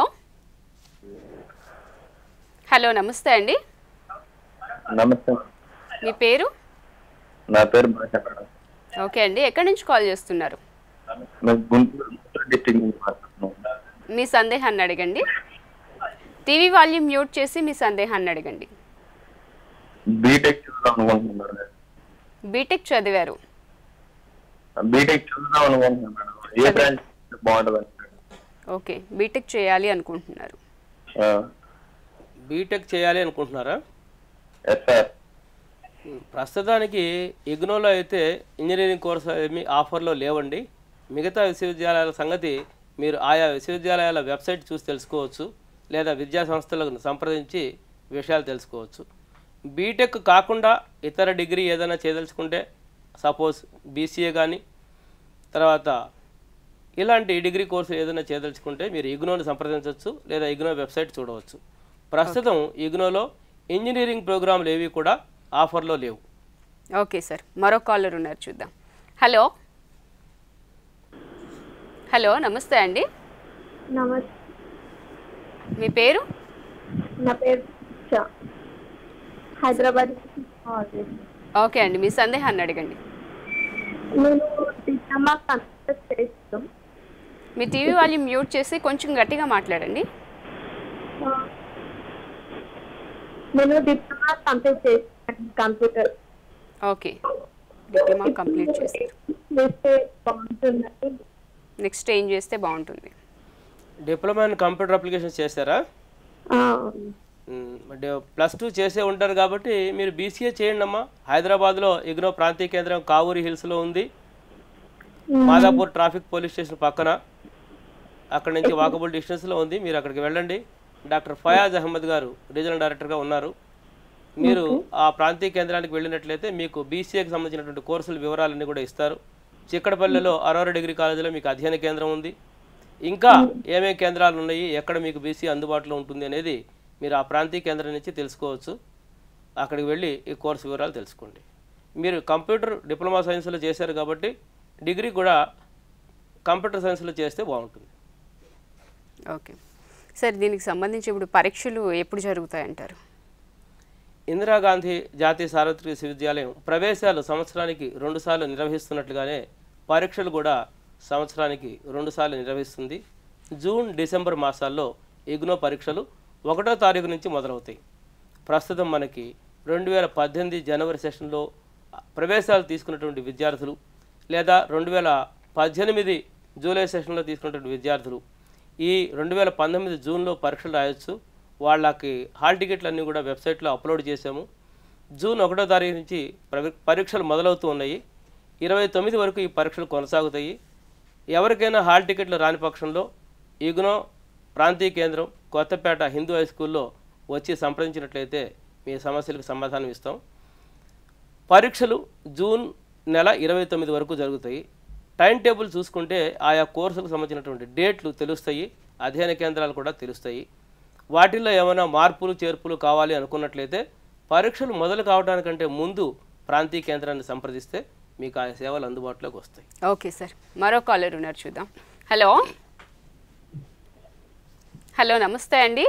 హలో నమస్తే అండి నమస్తే మీ పేరు నా పేరు భాష మేడం ఓకే అండి ఎక్కడి నుంచి కాల్ చేస్తున్నారు మేము గుంటూరు డిస్ట్రిక్ట్ నుంచి మాట్లాడుతున్నాం మీ సందేహాన్ని అడగండి టీవీ వాల్యూమ్ మ్యూట్ చేసి మీ సందేహాన్ని అడగండి బీటెక్ చూద్దాం అనుకుంటున్నాను మేడం బీటెక్ చదివారు బీటెక్ చూద్దాం అనుకుంటున్నాను మేడం ఏ బ్రాంచ్ బాగుంటుంది ఓకే బీటెక్ చేయాలి అనుకుంటున్నారు బీటెక్ చేయాలి అనుకుంటున్నారా ఎస్ సార్ ప్రస్తుతానికి ఇగ్నోలో అయితే ఇంజనీరింగ్ కోర్సు ఏమి ఆఫర్లో లేవండి మిగతా విశ్వవిద్యాలయాల సంగతి మీరు ఆయా విశ్వవిద్యాలయాల వెబ్సైట్ చూసి తెలుసుకోవచ్చు లేదా విద్యా సంస్థలను సంప్రదించి విషయాలు తెలుసుకోవచ్చు బీటెక్ కాకుండా ఇతర డిగ్రీ ఏదైనా చేయదలుచుకుంటే సపోజ్ బీసీఏ కానీ తర్వాత ఇలాంటి డిగ్రీ కోర్సు ఏదైనా చేయదలుచుకుంటే మీరు ఇగ్నోని సంప్రదించవచ్చు లేదా ఇగ్నో వెబ్సైట్ చూడవచ్చు ప్రస్తుతం ఇగ్నోలో ఇంజనీరింగ్ ప్రోగ్రాంలు ఏవి కూడా ఆఫర్లో లేవు ఓకే సార్ మరో కాలర్ ఉన్నారు చూద్దాం హలో హలో నమస్తే అండి నమస్తే మీ పేరు నా పేరు ఉష. హైదరాబాద్ నుంచి కాల్ చేశాను. ఓకే అండి మీ సందేహాన్ని అడగండి నేను డిప్లొమా కంప్యూటర్ చేస్తాం మీ టీవీ వాల్యూమ్ మ్యూట్ చేసి కొంచెం గట్టిగా మాట్లాడండి నేను డిప్లొమా కంప్లీట్ చేస్తాను కంప్యూటర్ ఓకే డిప్లొమా కంప్లీట్ చేశారు చేస్తే బాగుంటుందని నెక్స్ట్ ఏం చేస్తే బాగుంటుంది డిప్లొమా ఇన్ కంప్యూటర్ అప్లికేషన్స్ చేస్తారా ఆ, ప్లస్ టూ చేసే ఉంటారు కాబట్టి మీరు బీసీఏ చేయండి అమ్మా హైదరాబాద్లో ఇగ్నో ప్రాంతీయ కేంద్రం కావూరి హిల్స్లో ఉంది మాదాపూర్ ట్రాఫిక్ పోలీస్ స్టేషన్ పక్కన అక్కడ నుంచి వాకబుల్ డిస్టెన్స్లో ఉంది మీరు అక్కడికి వెళ్ళండి డాక్టర్ ఫయాజ్ అహ్మద్ గారు రీజనల్ డైరెక్టర్గా ఉన్నారు మీరు ఆ ప్రాంతీయ కేంద్రానికి వెళ్ళినట్లయితే మీకు బీసీఏకి సంబంధించినటువంటి కోర్సుల వివరాలన్నీ కూడా ఇస్తారు చిక్కడపల్లిలో అరోరా డిగ్రీ కాలేజీలో మీకు అధ్యయన కేంద్రం ఉంది ఇంకా ఏమేమి కేంద్రాలు ఉన్నాయి ఎక్కడ మీకు బీసీ అందుబాటులో ఉంటుంది అనేది మీరు ఆ ప్రాంతీయ కేంద్రం నుంచి తెలుసుకోవచ్చు అక్కడికి వెళ్ళి ఈ కోర్సు వివరాలు తెలుసుకోండి మీరు కంప్యూటర్ డిప్లొమా సైన్స్లో చేశారు కాబట్టి డిగ్రీ కూడా కంప్యూటర్ సైన్స్లో చేస్తే బాగుంటుంది ఓకే సార్ దీనికి సంబంధించి ఇప్పుడు పరీక్షలు ఎప్పుడు జరుగుతాయంటారు ఇందిరాగాంధీ జాతీయ సార్వత్రిక విశ్వవిద్యాలయం ప్రవేశాలు సంవత్సరానికి రెండుసార్లు నిర్వహిస్తున్నట్లుగానే పరీక్షలు కూడా సంవత్సరానికి రెండుసార్లు నిర్వహిస్తుంది జూన్ డిసెంబర్ మాసాల్లో ఇగ్నో పరీక్షలు ఒకటో తారీఖు నుంచి మొదలవుతాయి ప్రస్తుతం మనకి రెండు వేల పద్దెనిమిది జనవరి సెషన్లో ప్రవేశాలు తీసుకున్నటువంటి విద్యార్థులు లేదా రెండు వేల పద్దెనిమిది జూలై సెషన్లో తీసుకున్నటువంటి విద్యార్థులు ఈ రెండు వేల పంతొమ్మిది జూన్లో పరీక్షలు రాయొచ్చు వాళ్ళకి హాల్ టికెట్లు అన్నీ కూడా వెబ్సైట్లో అప్లోడ్ చేశాము జూన్ ఒకటో తారీఖు నుంచి ప్రవి- పరీక్షలు మొదలవుతూ ఉన్నాయి ఇరవై తొమ్మిది వరకు ఈ పరీక్షలు కొనసాగుతాయి ఎవరికైనా హాల్ టికెట్లు రాని పక్షంలో ఇగ్నో ప్రాంతీయ కేంద్రం కొత్తపేట హిందూ హై స్కూల్లో వచ్చి సంప్రదించినట్లయితే మీ సమస్యలకు సమాధానం ఇస్తాం పరీక్షలు జూన్ నెల ఇరవై తొమ్మిది వరకు జరుగుతాయి టైం టేబుల్ చూసుకుంటే ఆయా కోర్సులకు సంబంధించినటువంటి డేట్లు తెలుస్తాయి అధ్యయన కేంద్రాలు కూడా తెలుస్తాయి వాటిల్లో ఏమైనా మార్పులు చేర్పులు కావాలి అనుకున్నట్లయితే పరీక్షలు మొదలు కావడానికంటే ముందు ప్రాంతీయ కేంద్రాన్ని సంప్రదిస్తే మీకు ఆ సేవలు అందుబాటులోకి వస్తాయి ఓకే సార్ మరో కాలర్ ఉన్నారు చూద్దాం హలో హలో నమస్తే అండి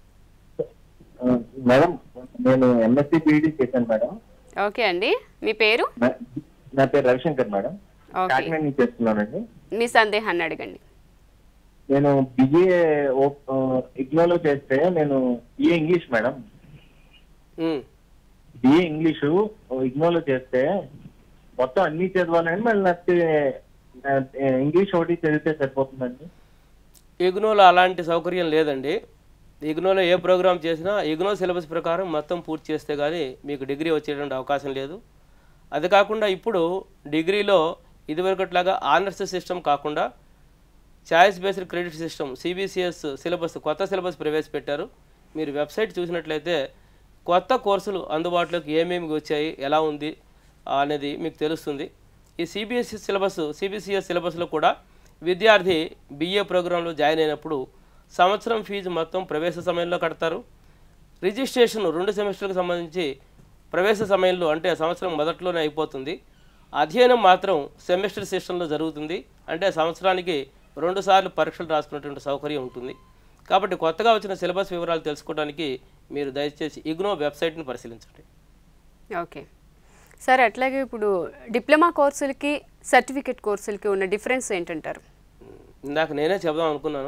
మేడం నేను ఎంఎస్సి బీఈడి చేశాను మేడం ఓకే అండి మీ పేరు నా- నా పేరు రవిశంకర్ మేడం ఓకే కాకినాడ నుంచి చేస్తున్నానండి మీ సందేహాన్ని అడగండి నేను బిఏ ఇగ్నోలో చేస్తే నేను BA English madam um. BA English ఇగ్నోలో చేస్తే మొత్తం అన్ని చదవాలండి మళ్ళీ నాకు ఇంగ్లీష్ ఒకటి చదివితే సరిపోతుందండి ఇగ్నోలో అలాంటి సౌకర్యం లేదండి ఇగ్నోలో ఏ ప్రోగ్రామ్ చేసినా ఇగ్నో సిలబస్ ప్రకారం మొత్తం పూర్తి చేస్తే కానీ మీకు డిగ్రీ వచ్చేటువంటి అవకాశం లేదు అది కాకుండా ఇప్పుడు డిగ్రీలో ఇదివరకట్లాగా ఆనర్స్ సిస్టమ్ కాకుండా choice based credit system CBCS syllabus కొత్త సిలబస్ ప్రవేశపెట్టారు మీరు వెబ్సైట్ చూసినట్లయితే కొత్త కోర్సులు అందుబాటులోకి ఏమేమి వచ్చాయి ఎలా ఉంది అనేది మీకు తెలుస్తుంది ఈ సిబిఎస్ఈ సిలబస్ సిబిసిఎస్ సిలబస్లో కూడా విద్యార్థి బిఏ ప్రోగ్రాంలో జాయిన్ అయినప్పుడు సంవత్సరం ఫీజు మొత్తం ప్రవేశ సమయంలో కడతారు రిజిస్ట్రేషన్ రెండు సెమిస్టర్లకు సంబంధించి ప్రవేశ సమయంలో అంటే సంవత్సరం మొదట్లోనే అయిపోతుంది అధ్యయనం మాత్రం సెమిస్టర్ సిస్టంలో జరుగుతుంది అంటే సంవత్సరానికి రెండుసార్లు పరీక్షలు రాసుకునేటువంటి సౌకర్యం ఉంటుంది కాబట్టి కొత్తగా వచ్చిన సిలబస్ వివరాలు తెలుసుకోవడానికి మీరు దయచేసి ఇగ్నో వెబ్సైట్ని పరిశీలించండి ఓకే సార్ అట్లాగే ఇప్పుడు డిప్లొమా కోర్సులకి సర్టిఫికేట్ కోర్సులకి ఉన్న డిఫరెన్స్ ఏంటంటారు ఇందాక నేనే చెబుదాం అనుకున్నాను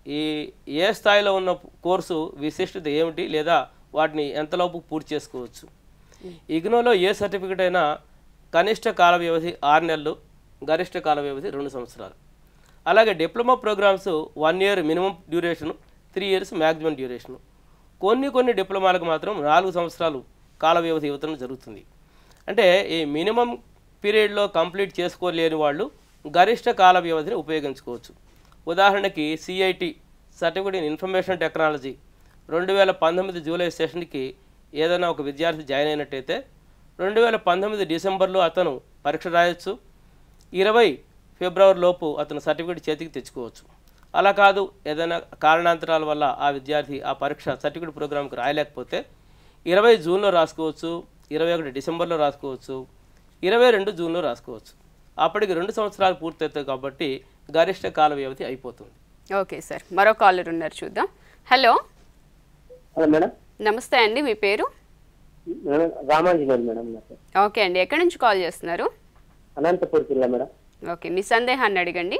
ఈ ఏ స్థాయిలో ఉన్న కోర్సు విశిష్టత ఏమిటి లేదా వాటిని ఎంతలోపు పూర్తి చేసుకోవచ్చు ఇగ్నోలో ఏ సర్టిఫికేట్ అయినా కనిష్ట కాల వ్యవధి ఆరు నెలలు గరిష్ట కాల వ్యవధి రెండు సంవత్సరాలు అలాగే diploma programs one year minimum duration three years maximum duration కొన్ని కొన్ని డిప్లొమాలకు మాత్రం నాలుగు సంవత్సరాలు కాల వ్యవధి ఇవ్వడం జరుగుతుంది అంటే ఈ మినిమం పీరియడ్లో కంప్లీట్ చేసుకోలేని వాళ్ళు గరిష్ట కాల వ్యవధిని ఉపయోగించుకోవచ్చు ఉదాహరణకి CIT certificate in information technology రెండు వేల పంతొమ్మిది జూలై సెషన్కి ఏదైనా ఒక విద్యార్థి జాయిన్ అయినట్టయితే రెండు వేల పంతొమ్మిది డిసెంబర్లో అతను పరీక్ష రాయొచ్చు ఇరవై ఫిబ్రవరి లోపు అతను సర్టిఫికేట్ చేతికి తెచ్చుకోవచ్చు అలా కాదు ఏదైనా కారణాంతరాల వల్ల ఆ విద్యార్థి ఆ పరీక్ష సర్టిఫికేట్ ప్రోగ్రామ్కి రాయలేకపోతే ఇరవై జూన్లో రాసుకోవచ్చు ఇరవై ఒకటి డిసెంబర్లో రాసుకోవచ్చు ఇరవై రెండు జూన్లో రాసుకోవచ్చు అప్పటికి రెండు సంవత్సరాలు పూర్తవుతాయి కాబట్టి గరిష్ట కాల వ్యవధి అయిపోతుంది ఓకే సార్ మరో కాలర్ ఉన్నారు చూద్దాం హలో హలో మేడం నమస్తే అండి మీ పేరు మేడం రామాంజనేయులు మేడం నా పేరు. ఓకే అండి ఎక్కడి నుంచి కాల్ చేస్తున్నారు అనంతపూర్ జిల్లా మేడం ఓకే మీ సందేహాన్ని అడగండి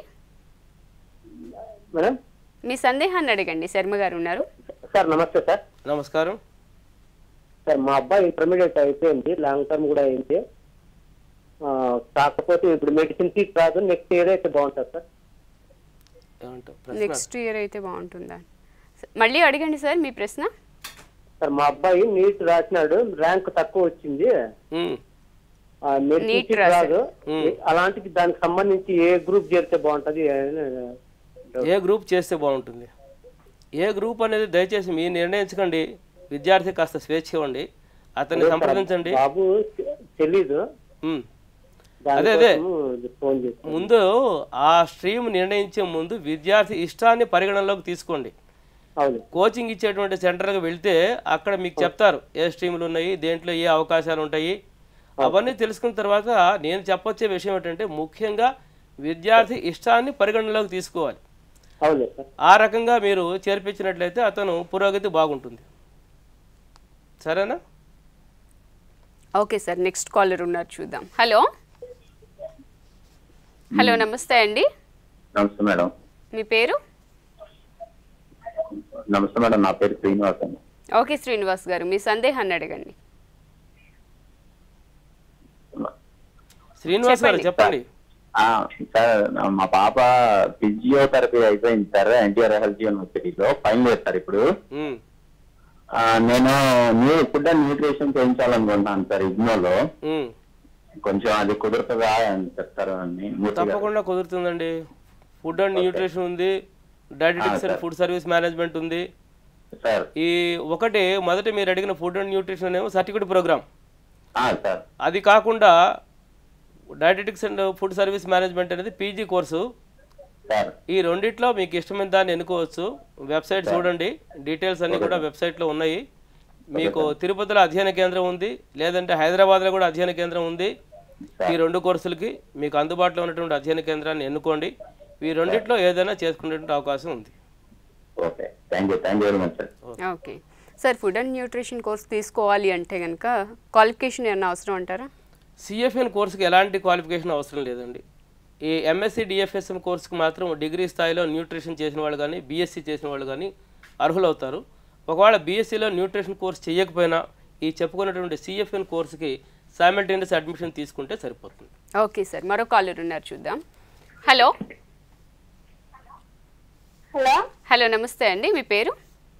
మేడం మీ సందేహాన్ని అడగండి శర్మ గారు ఉన్నారు సార్ నమస్తే సార్ నమస్కారం సార్ మా అబ్బాయి ఇంటర్మీడియట్ అయిపోయింది లాంగ్ టర్మ్ కూడా అయింది ఆ, కాకపోతే ఇప్పుడు మెడిసిన్ సీట్ రాదు నెక్స్ట్ ఇయర్ అయితే బాగుంటుంది సార్ ఏమంటావు ప్రశ్న నెక్స్ట్ ఇయర్ అయితే బాగుంటుందా మళ్ళీ అడగండి సార్ మీ ప్రశ్న సార్ మా అబ్బాయి నీట్ రాసినాడు ర్యాంక్ తక్కువ వచ్చింది ఉమ్. ఆ, మెడిసిన్ నీట్ సీట్ రాశాడు. రాదు మ్. అలాంటికి దానికి సంబంధించి ఏ గ్రూప్ చేరితే బాగుంటది అని ఏ గ్రూప్ చేస్తే బాగుంటుంది ఏ గ్రూప్ అనేది దయచేసి మీరు నిర్ణయించకండి విద్యార్థి కాస్త స్వేచ్ఛ ఇవ్వండి అతన్ని సంప్రదించండి బాబు తె- తెలీదు ఉమ్. అదే, అదే. దానికోసము ఫోన్ చేసి ముందు ఆ స్ట్రీమ్ నిర్ణయించే ముందు విద్యార్థి ఇష్టాన్ని పరిగణనలోకి తీసుకోండి అవును కోచింగ్ ఇచ్చేటువంటి సెంటర్కి వెళ్తే అక్కడ మీకు చెప్తారు ఏ స్ట్రీములు ఉన్నాయి దేంట్లో ఏ అవకాశాలు ఉంటాయి అవన్నీ తెలుసుకున్న తర్వాత నేను చెప్పొచ్చే విషయం ఏంటంటే ముఖ్యంగా విద్యార్థి ఇష్టాన్ని పరిగణనలోకి తీసుకోవాలి అవును సార్ ఆ రకంగా మీరు చేర్పించినట్లయితే అతను పురోగతి బాగుంటుంది సరేనా ఓకే సార్ నెక్స్ట్ కాలర్ ఉన్నారు చూద్దాం హలో హలో నమస్తే అండి నమస్తే మేడం మీ పేరు నమస్తే మేడం నా పేరు శ్రీనివాస్ అండి ఓకే శ్రీనివాస్ గారు మీ సందేహాన్ని అడగండి శ్రీనివాస్ గారు చెప్పండి ఆ, సార్ మా పాప ఫిజియోథెరపీ అయిపోయింది సార్ ఎన్టీఆర్ హెల్త్ యూనివర్సిటీలో ఫైనల్ ఇయర్ సార్ ఇప్పుడు ఉమ్, ఆ, నేను న్యూ ఫుడ్ అండ్ న్యూట్రిషన్ చేయించాలనుకుంటున్నాను సార్ ఇగ్నోలో ఉమ్. కొంచెం అది కుదురుతుందా అని చెప్తారు అని మూర్తి గారు. తప్పకుండా కుదురుతుందండి ఫుడ్ అండ్ న్యూట్రిషన్ ఉంది dietetics and sir. Food service management ఉంది సార్ ఈ ఒకటి మొదట మీరు అడిగిన ఫుడ్ అండ్ న్యూట్రిషన్ ఏమో సర్టిఫికేట్ ప్రోగ్రామ్ ఆ, సార్ అది కాకుండా dietetics and food service management అనేది పీజీ కోర్సు సార్ ఈ రెండిట్లో మీకు ఇష్టమైన దాన్ని ఎన్నుకోవచ్చు వెబ్సైట్ చూడండి డీటెయిల్స్ అన్నీ కూడా వెబ్సైట్లో ఉన్నాయి మీకు తిరుపతిలో అధ్యయన కేంద్రం ఉంది లేదంటే హైదరాబాద్లో కూడా అధ్యయన కేంద్రం ఉంది ఈ రెండు కోర్సులకి మీకు అందుబాటులో ఉన్నటువంటి అధ్యయన కేంద్రాన్ని ఎన్నుకోండి ఈ రెండిట్లో ఏదైనా చేసుకునేటువంటి అవకాశం ఉంది okay thank you thank you very much sir okay sir food and nutrition course తీసుకోవాలి అంటే కనుక క్వాలిఫికేషన్ ఏమైనా అవసరం అంటారా సిఎఫ్ఎన్ కోర్సుకి ఎలాంటి క్వాలిఫికేషన్ అవసరం లేదండి ఈ ఎంఎస్సి డిఎఫ్ఎస్ఎం కోర్సుకి మాత్రం డిగ్రీ స్థాయిలో న్యూట్రిషన్ చేసిన వాళ్ళు కానీ బీఎస్సీ చేసిన వాళ్ళు కానీ అర్హులవుతారు ఒకవేళ బీఎస్సీలో న్యూట్రిషన్ కోర్స్ చేయకపోయినా ఈ చెప్పుకున్నటువంటి సిఎఫ్ఎన్ కోర్సుకి సైమల్టేనియస్ అడ్మిషన్ తీసుకుంటే సరిపోతుంది ఓకే సార్ మరో కాలర్ ఉన్నారు చూద్దాం హలో హలో హలో నమస్తే అండి మీ పేరు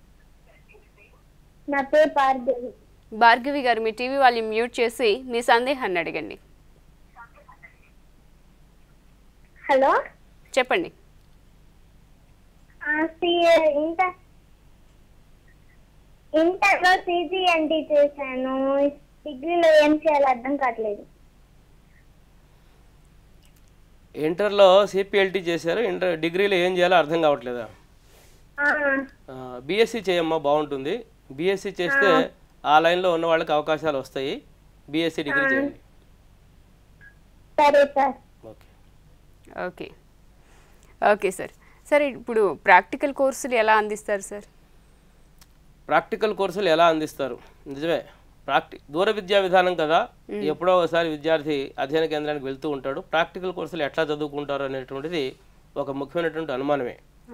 నా పేరు భార్గవి భార్గవి గారు మీ టీవీ వాళ్ళు మ్యూట్ చేసి మీ సందేహాన్ని అడగండి హలో చెప్పండి ఆ, సి- ఇంటర్ ఇంటర్లో సిజిఎన్టీ చేశాను డిగ్రీలో ఏం చేయాలో అర్థం కావట్లేదు ఇంటర్లో సిపిఎల్టీ చేశారు ఇంటర్ డిగ్రీలో ఏం చేయాలో అర్థం కావట్లేదా ఆ, బీఎస్సీ చేయమ్మా బాగుంటుంది బీఎస్సీ చేస్తే ఆ లైన్లో ఉన్న వాళ్ళకి అవకాశాలు వస్తాయి బీఎస్సీ డిగ్రీ చేయండి సరే sir okay okay okay sir sir ఇప్పుడు ప్రాక్టికల్ కోర్సులు ఎలా అందిస్తారు సార్ ప్రాక్టికల్ కోర్సులు ఎలా అందిస్తారు నిజమే ప్రాక్టి దూర విద్యా విధానం కదా ఎప్పుడో ఒకసారి విద్యార్థి అధ్యయన కేంద్రానికి వెళ్తూ ఉంటాడు ప్రాక్టికల్ కోర్సులు ఎట్లా చదువుకుంటారు అనేటువంటిది ఒక ముఖ్యమైనటువంటి అనుమానమే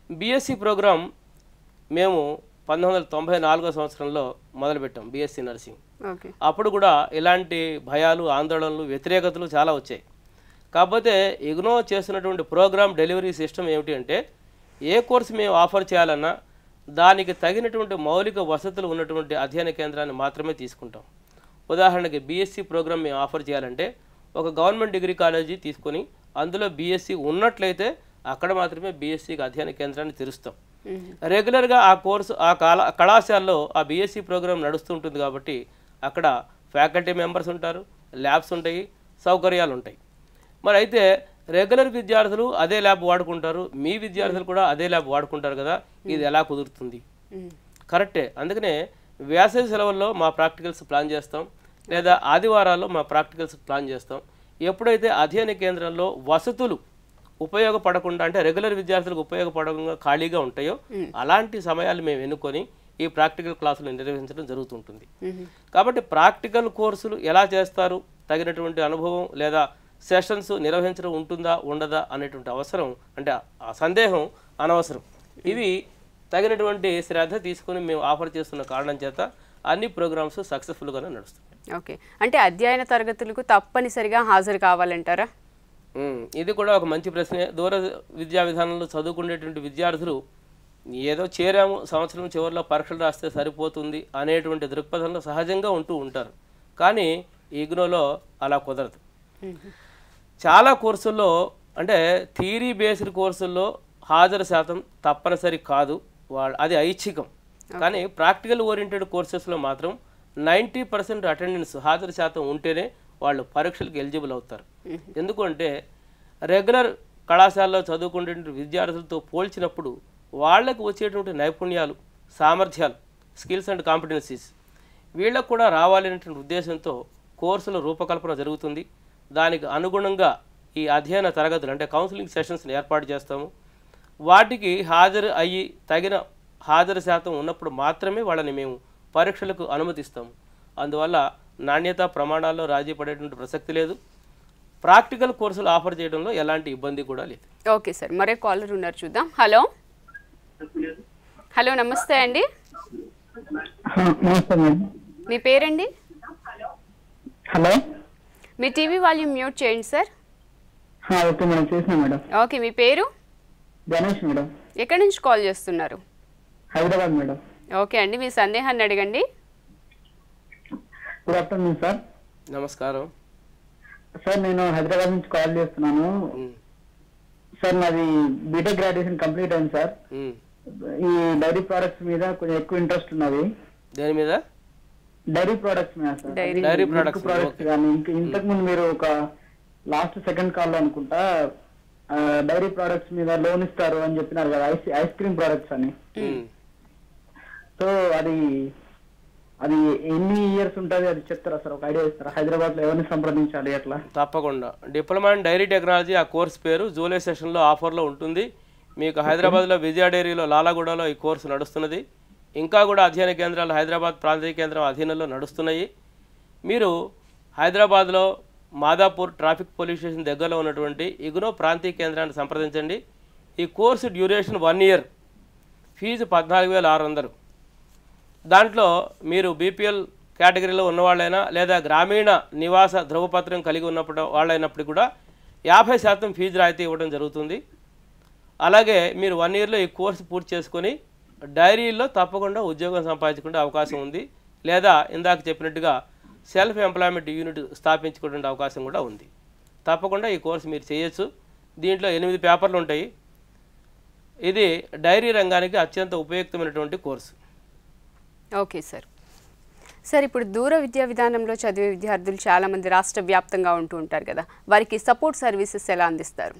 బీఎస్సీ ప్రోగ్రాం మేము పంతొమ్మిది వందల తొంభై నాలుగో సంవత్సరంలో మొదలుపెట్టాం బీఎస్సీ నర్సింగ్ ఓకే అప్పుడు కూడా ఇలాంటి భయాలు ఆందోళనలు వ్యతిరేకతలు చాలా వచ్చాయి కాకపోతే ఇగ్నో చేస్తున్నటువంటి ప్రోగ్రామ్ డెలివరీ సిస్టమ్ ఏమిటి అంటే ఏ కోర్సు మేము ఆఫర్ చేయాలన్నా దానికి తగినటువంటి మౌలిక వసతులు ఉన్నటువంటి అధ్యయన కేంద్రాన్ని మాత్రమే తీసుకుంటాం ఉదాహరణకి బీఎస్సీ ప్రోగ్రామ్ మేము ఆఫర్ చేయాలంటే ఒక గవర్నమెంట్ డిగ్రీ కాలేజీ తీసుకొని అందులో బీఎస్సీ ఉన్నట్లయితే అక్కడ మాత్రమే బీఎస్సీకి అధ్యయన కేంద్రాన్ని తెరుస్తాం రెగ్యులర్గా ఆ కోర్సు ఆ కాల కళాశాలలో ఆ బీఎస్సీ ప్రోగ్రామ్ నడుస్తుంటుంది కాబట్టి అక్కడ ఫ్యాకల్టీ మెంబర్స్ ఉంటారు ల్యాబ్స్ ఉంటాయి సౌకర్యాలు ఉంటాయి మరి అయితే రెగ్యులర్ విద్యార్థులు అదే ల్యాబ్ వాడుకుంటారు మీ విద్యార్థులు కూడా అదే ల్యాబ్ వాడుకుంటారు కదా ఇది ఎలా కుదురుతుంది కరెక్టే అందుకనే వేసవి సెలవుల్లో మా ప్రాక్టికల్స్ ప్లాన్ చేస్తాం లేదా ఆదివారాల్లో మా ప్రాక్టికల్స్ ప్లాన్ చేస్తాం ఎప్పుడైతే అధ్యయన కేంద్రంలో వసతులు ఉపయోగపడకుండా అంటే రెగ్యులర్ విద్యార్థులకు ఉపయోగపడకుండా ఖాళీగా ఉంటాయో అలాంటి సమయాలు మేము ఎన్నుకొని ఈ ప్రాక్టికల్ క్లాసులు నిర్వహించడం జరుగుతుంటుంది కాబట్టి ప్రాక్టికల్ కోర్సులు ఎలా చేస్తారు తగినటువంటి అనుభవం లేదా సెషన్స్ నిర్వహించడం ఉంటుందా ఉండదా అనేటువంటి అవసరం అంటే ఆ సందేహం అనవసరం ఇవి తగినటువంటి శ్రద్ధ తీసుకొని మేము ఆఫర్ చేస్తున్న కారణం చేత అన్ని ప్రోగ్రామ్స్ సక్సెస్ఫుల్గానే నడుస్తాయి ఓకే అంటే అధ్యయన తరగతులకు తప్పనిసరిగా హాజరు కావాలంటారా ఉమ్, ఇది కూడా ఒక మంచి ప్రశ్నే దూర విద్యా విధానంలో చదువుకునేటువంటి విద్యార్థులు ఏదో చేరాము సంవత్సరం చివరిలో పరీక్షలు రాస్తే సరిపోతుంది అనేటువంటి దృక్పథంలో సహజంగా ఉంటూ ఉంటారు కానీ ఇగ్నోలో అలా కుదరదు చాలా కోర్సుల్లో అంటే థియరీ బేస్డ్ కోర్సుల్లో హాజరు శాతం తప్పనిసరి కాదు వాళ్ళ అది ఐచ్ఛికం కానీ ప్రాక్టికల్ ఓరియంటెడ్ కోర్సెస్లో మాత్రం నైంటీ పర్సెంట్ అటెండెన్స్ హాజరు శాతం ఉంటేనే వాళ్ళు పరీక్షలకు ఎలిజిబుల్ అవుతారు ఎందుకంటే రెగ్యులర్ కళాశాలలో చదువుకునే విద్యార్థులతో పోల్చినప్పుడు వాళ్ళకు వచ్చేటువంటి నైపుణ్యాలు సామర్థ్యాలు స్కిల్స్ అండ్ కాంపిటెన్సీస్ వీళ్ళకు కూడా రావాలనేటువంటి ఉద్దేశంతో కోర్సుల రూపకల్పన జరుగుతుంది దానికి అనుగుణంగా ఈ అధ్యయన తరగతులు అంటే కౌన్సిలింగ్ సెషన్స్ని ఏర్పాటు చేస్తాము వాటికి హాజరు అయ్యి తగిన హాజరు శాతం ఉన్నప్పుడు మాత్రమే వాళ్ళని మేము పరీక్షలకు అనుమతిస్తాము అందువల్ల నాణ్యత ప్రమాణాల్లో రాజీ పడేటువంటి ప్రసక్తి లేదు ప్రాక్టికల్ కోర్సులు ఆఫర్ చేయడంలో ఎలాంటి ఇబ్బంది కూడా లేదు ఓకే సార్ మరే కాలర్ ఉన్నారు చూద్దాం హలో హలో నమస్తే అండి నమస్తే మేడం మీ పేరండి హలో మీ టీవీ వాల్యూమ్ మ్యూట్ చేయండి సార్ ఓకే మేడం చేసిన మేడం ఓకే మీ పేరు గణేష్ మేడం ఎక్కడి నుంచి కాల్ చేస్తున్నారు హైదరాబాద్ మేడం ఓకే అండి మీ సందేహాన్ని అడగండి గుడ్ ఆఫ్టర్నూన్ సార్ నమస్కారం సార్ నేను హైదరాబాద్ నుంచి కాల్ చేస్తున్నాను ఉమ్, సార్ నాది బీటెక్ గ్రాడ్యుయేషన్ కంప్లీట్ అయింది సార్ ఉమ్. ఈ డైరీ ప్రోడక్ట్స్ మీద కొంచెం ఎక్కువ ఇంట్రెస్ట్ ఉన్నది దేని మీద డైరీ ప్రోడక్ట్స్ మీద sir Dairy. Dairy products, products okay. కానీ ఇంక ఇంతకు ముందు మీరు ఒక లాస్ట్ సెకండ్ కాల్ లో అనుకుంటా డైరీ ప్రోడక్ట్స్ మీద లోన్ ఇస్తారు అని చెప్పినారు కదా ఐస్ ఐస్ క్రీమ్ ప్రోడక్ట్స్ అని ఉమ్. సో అది అది ఎన్ని ఇయర్స్ ఉంటుంది అది చెప్తారా సార్ ఒక ఐడియా ఇస్తారా హైదరాబాద్ లో ఎవరిని సంప్రదించాలి అట్లా తప్పకుండా డిప్లొమా ఇన్ డైరీ టెక్నాలజీ ఆ కోర్స్ పేరు జూలై సెషన్లో ఆఫర్లో ఉంటుంది మీకు హైదరాబాద్లో విజయ డైరీలో లాలాగూడలో ఈ కోర్సు నడుస్తున్నది ఇంకా కూడా అధ్యయన కేంద్రాలు హైదరాబాద్ ప్రాంతీయ కేంద్రం అధీనంలో నడుస్తున్నాయి మీరు హైదరాబాద్లో మాదాపూర్ ట్రాఫిక్ పోలీస్ స్టేషన్ దగ్గరలో ఉన్నటువంటి ఇగ్నో ప్రాంతీయ కేంద్రాన్ని సంప్రదించండి ఈ కోర్సు డ్యూరేషన్ వన్ ఇయర్ ఫీజు పద్నాలుగు వేల ఆరు వందలు దాంట్లో మీరు బీపీఎల్ కేటగిరీలో ఉన్నవాళ్ళైనా లేదా గ్రామీణ నివాస ధృవపత్రం కలిగి ఉన్నప్పుడు వాళ్ళైనప్పుడు కూడా యాభై శాతం ఫీజు రాయితీ ఇవ్వడం జరుగుతుంది అలాగే మీరు వన్ ఇయర్లో ఈ కోర్సు పూర్తి చేసుకొని డైరీలో తప్పకుండా ఉద్యోగం సంపాదించుకునే అవకాశం ఉంది లేదా ఇందాక చెప్పినట్టుగా సెల్ఫ్ ఎంప్లాయ్మెంట్ యూనిట్ స్థాపించుకునే అవకాశం కూడా ఉంది తప్పకుండా ఈ కోర్సు మీరు చేయొచ్చు దీంట్లో ఎనిమిది పేపర్లు ఉంటాయి ఇది డైరీ రంగానికి అత్యంత ఉపయుక్తమైనటువంటి కోర్సు ఓకే సార్ సార్ ఇప్పుడు దూర విద్యా విధానంలో చదివే విద్యార్థులు చాలామంది రాష్ట్ర వ్యాప్తంగా ఉంటూ ఉంటారు కదా వారికి సపోర్ట్ సర్వీసెస్ ఎలా అందిస్తారు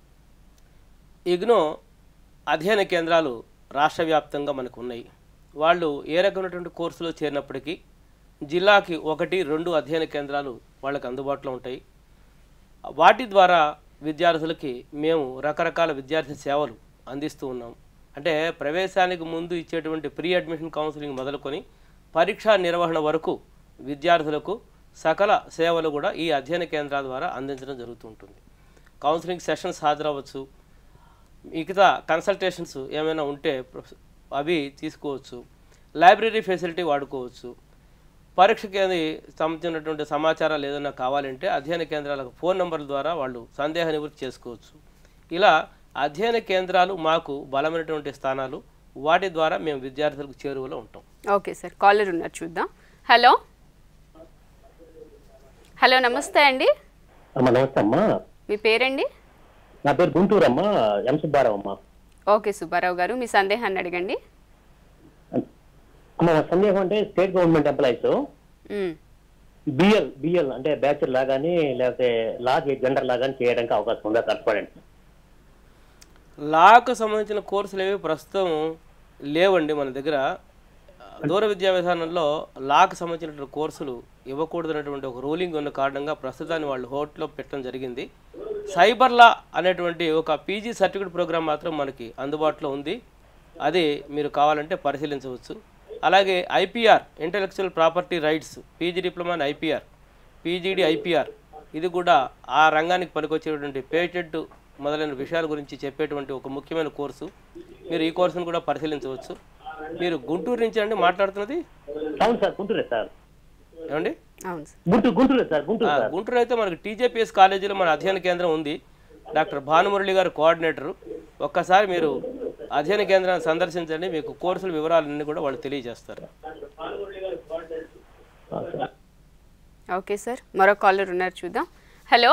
ఇగ్నో అధ్యయన కేంద్రాలు రాష్ట్ర వ్యాప్తంగా మనకు ఉన్నాయి వాళ్ళు ఏ రకమైనటువంటి కోర్సులో చేరినప్పటికీ జిల్లాకి ఒకటి రెండు అధ్యయన కేంద్రాలు వాళ్ళకి అందుబాటులో ఉంటాయి వాటి ద్వారా విద్యార్థులకి మేము రకరకాల విద్యార్థి సేవలు అందిస్తూ ఉన్నాం అంటే ప్రవేశానికి ముందు ఇచ్చేటువంటి ప్రీ అడ్మిషన్ కౌన్సిలింగ్ మొదలుకొని పరీక్షా నిర్వహణ వరకు విద్యార్థులకు సకల సేవలు కూడా ఈ అధ్యయన కేంద్రాల ద్వారా అందించడం జరుగుతూ ఉంటుంది కౌన్సిలింగ్ సెషన్స్ హాజరవ్వచ్చు మిగతా కన్సల్టేషన్స్ ఏమైనా ఉంటే ప్రొఫెస- అవి తీసుకోవచ్చు లైబ్రరీ ఫెసిలిటీ వాడుకోవచ్చు పరీక్షకి అది సంబంధించినటువంటి సమాచారాలు ఏదైనా కావాలంటే అధ్యయన కేంద్రాలకు ఫోన్ నంబర్ల ద్వారా వాళ్ళు సందేహ నివృత్తి చేసుకోవచ్చు ఇలా అధ్యయన కేంద్రాలు మాకు బలమైనటువంటి స్థానాలు వాటి ద్వారా మేము విద్యార్థులకు చేరువలో ఉంటాం ఓకే సార్ కాలర్ ఉన్నారు చూద్దాం హలో హలో నమస్తే అండి అమ్మ నమస్తే అమ్మా మీ పేరండి నా పేరు గుంటూరు అమ్మా ఎం సుబ్బారావు అమ్మా ఓకే సుబ్బారావు గారు మీ సందేహాన్ని అడగండి అమ్మ మా సందేహం అంటే స్టేట్ గవర్నమెంట్ ఎంప్లాయీస్ మ్, బిఎల్ బిఎల్ అంటే బ్యాచులర్ లాగాని లేకపోతే లా జెండర్ లాగాని చేయడానికి అవకాశం ఉందా కష్టపడండి లాకు సంబంధించిన కోర్సులు ఏవి ప్రస్తుతం లేవండి మన దగ్గర దూర విద్యా విధానంలో లాకు సంబంధించినటువంటి కోర్సులు ఇవ్వకూడదనేటువంటి ఒక రూలింగ్ ఉన్న కారణంగా ప్రస్తుతాన్ని వాళ్ళు హోట్లో పెట్టడం జరిగింది సైబర్ లా అనేటువంటి ఒక పీజీ సర్టిఫికేట్ ప్రోగ్రామ్ మాత్రం మనకి అందుబాటులో ఉంది అది మీరు కావాలంటే పరిశీలించవచ్చు అలాగే IPR intellectual property rights PG diploma and IPR PGD IPR ఇది కూడా ఆ రంగానికి పనికొచ్చేటువంటి పేటెంట్ మొదలైన విషయాల గురించి చెప్పేటువంటి ఒక ముఖ్యమైన కోర్సు మీరు ఈ కోర్సును కూడా పరిశీలించవచ్చు మీరు గుంటూరు నుంచి అండి మాట్లాడుతున్నది అవును సార్ గుంటూరే సార్ ఏమండి అవును సార్ గుంటూరు గుంటూరే సార్ గుంటూరు ఆ, సార్ గుంటూరు అయితే మనకి టీజేపీఎస్ కాలేజీలో మన అధ్యయన కేంద్రం ఉంది డాక్టర్ భానుమురళి గారు కోఆర్డినేటరు ఒక్కసారి మీరు అధ్యయన కేంద్రాన్ని సందర్శించండి మీకు కోర్సుల వివరాలన్నీ కూడా వాళ్ళు తెలియజేస్తారు ఆ, సార్. ఓకే సార్ మరో కాలర్ ఉన్నారు చూద్దాం హలో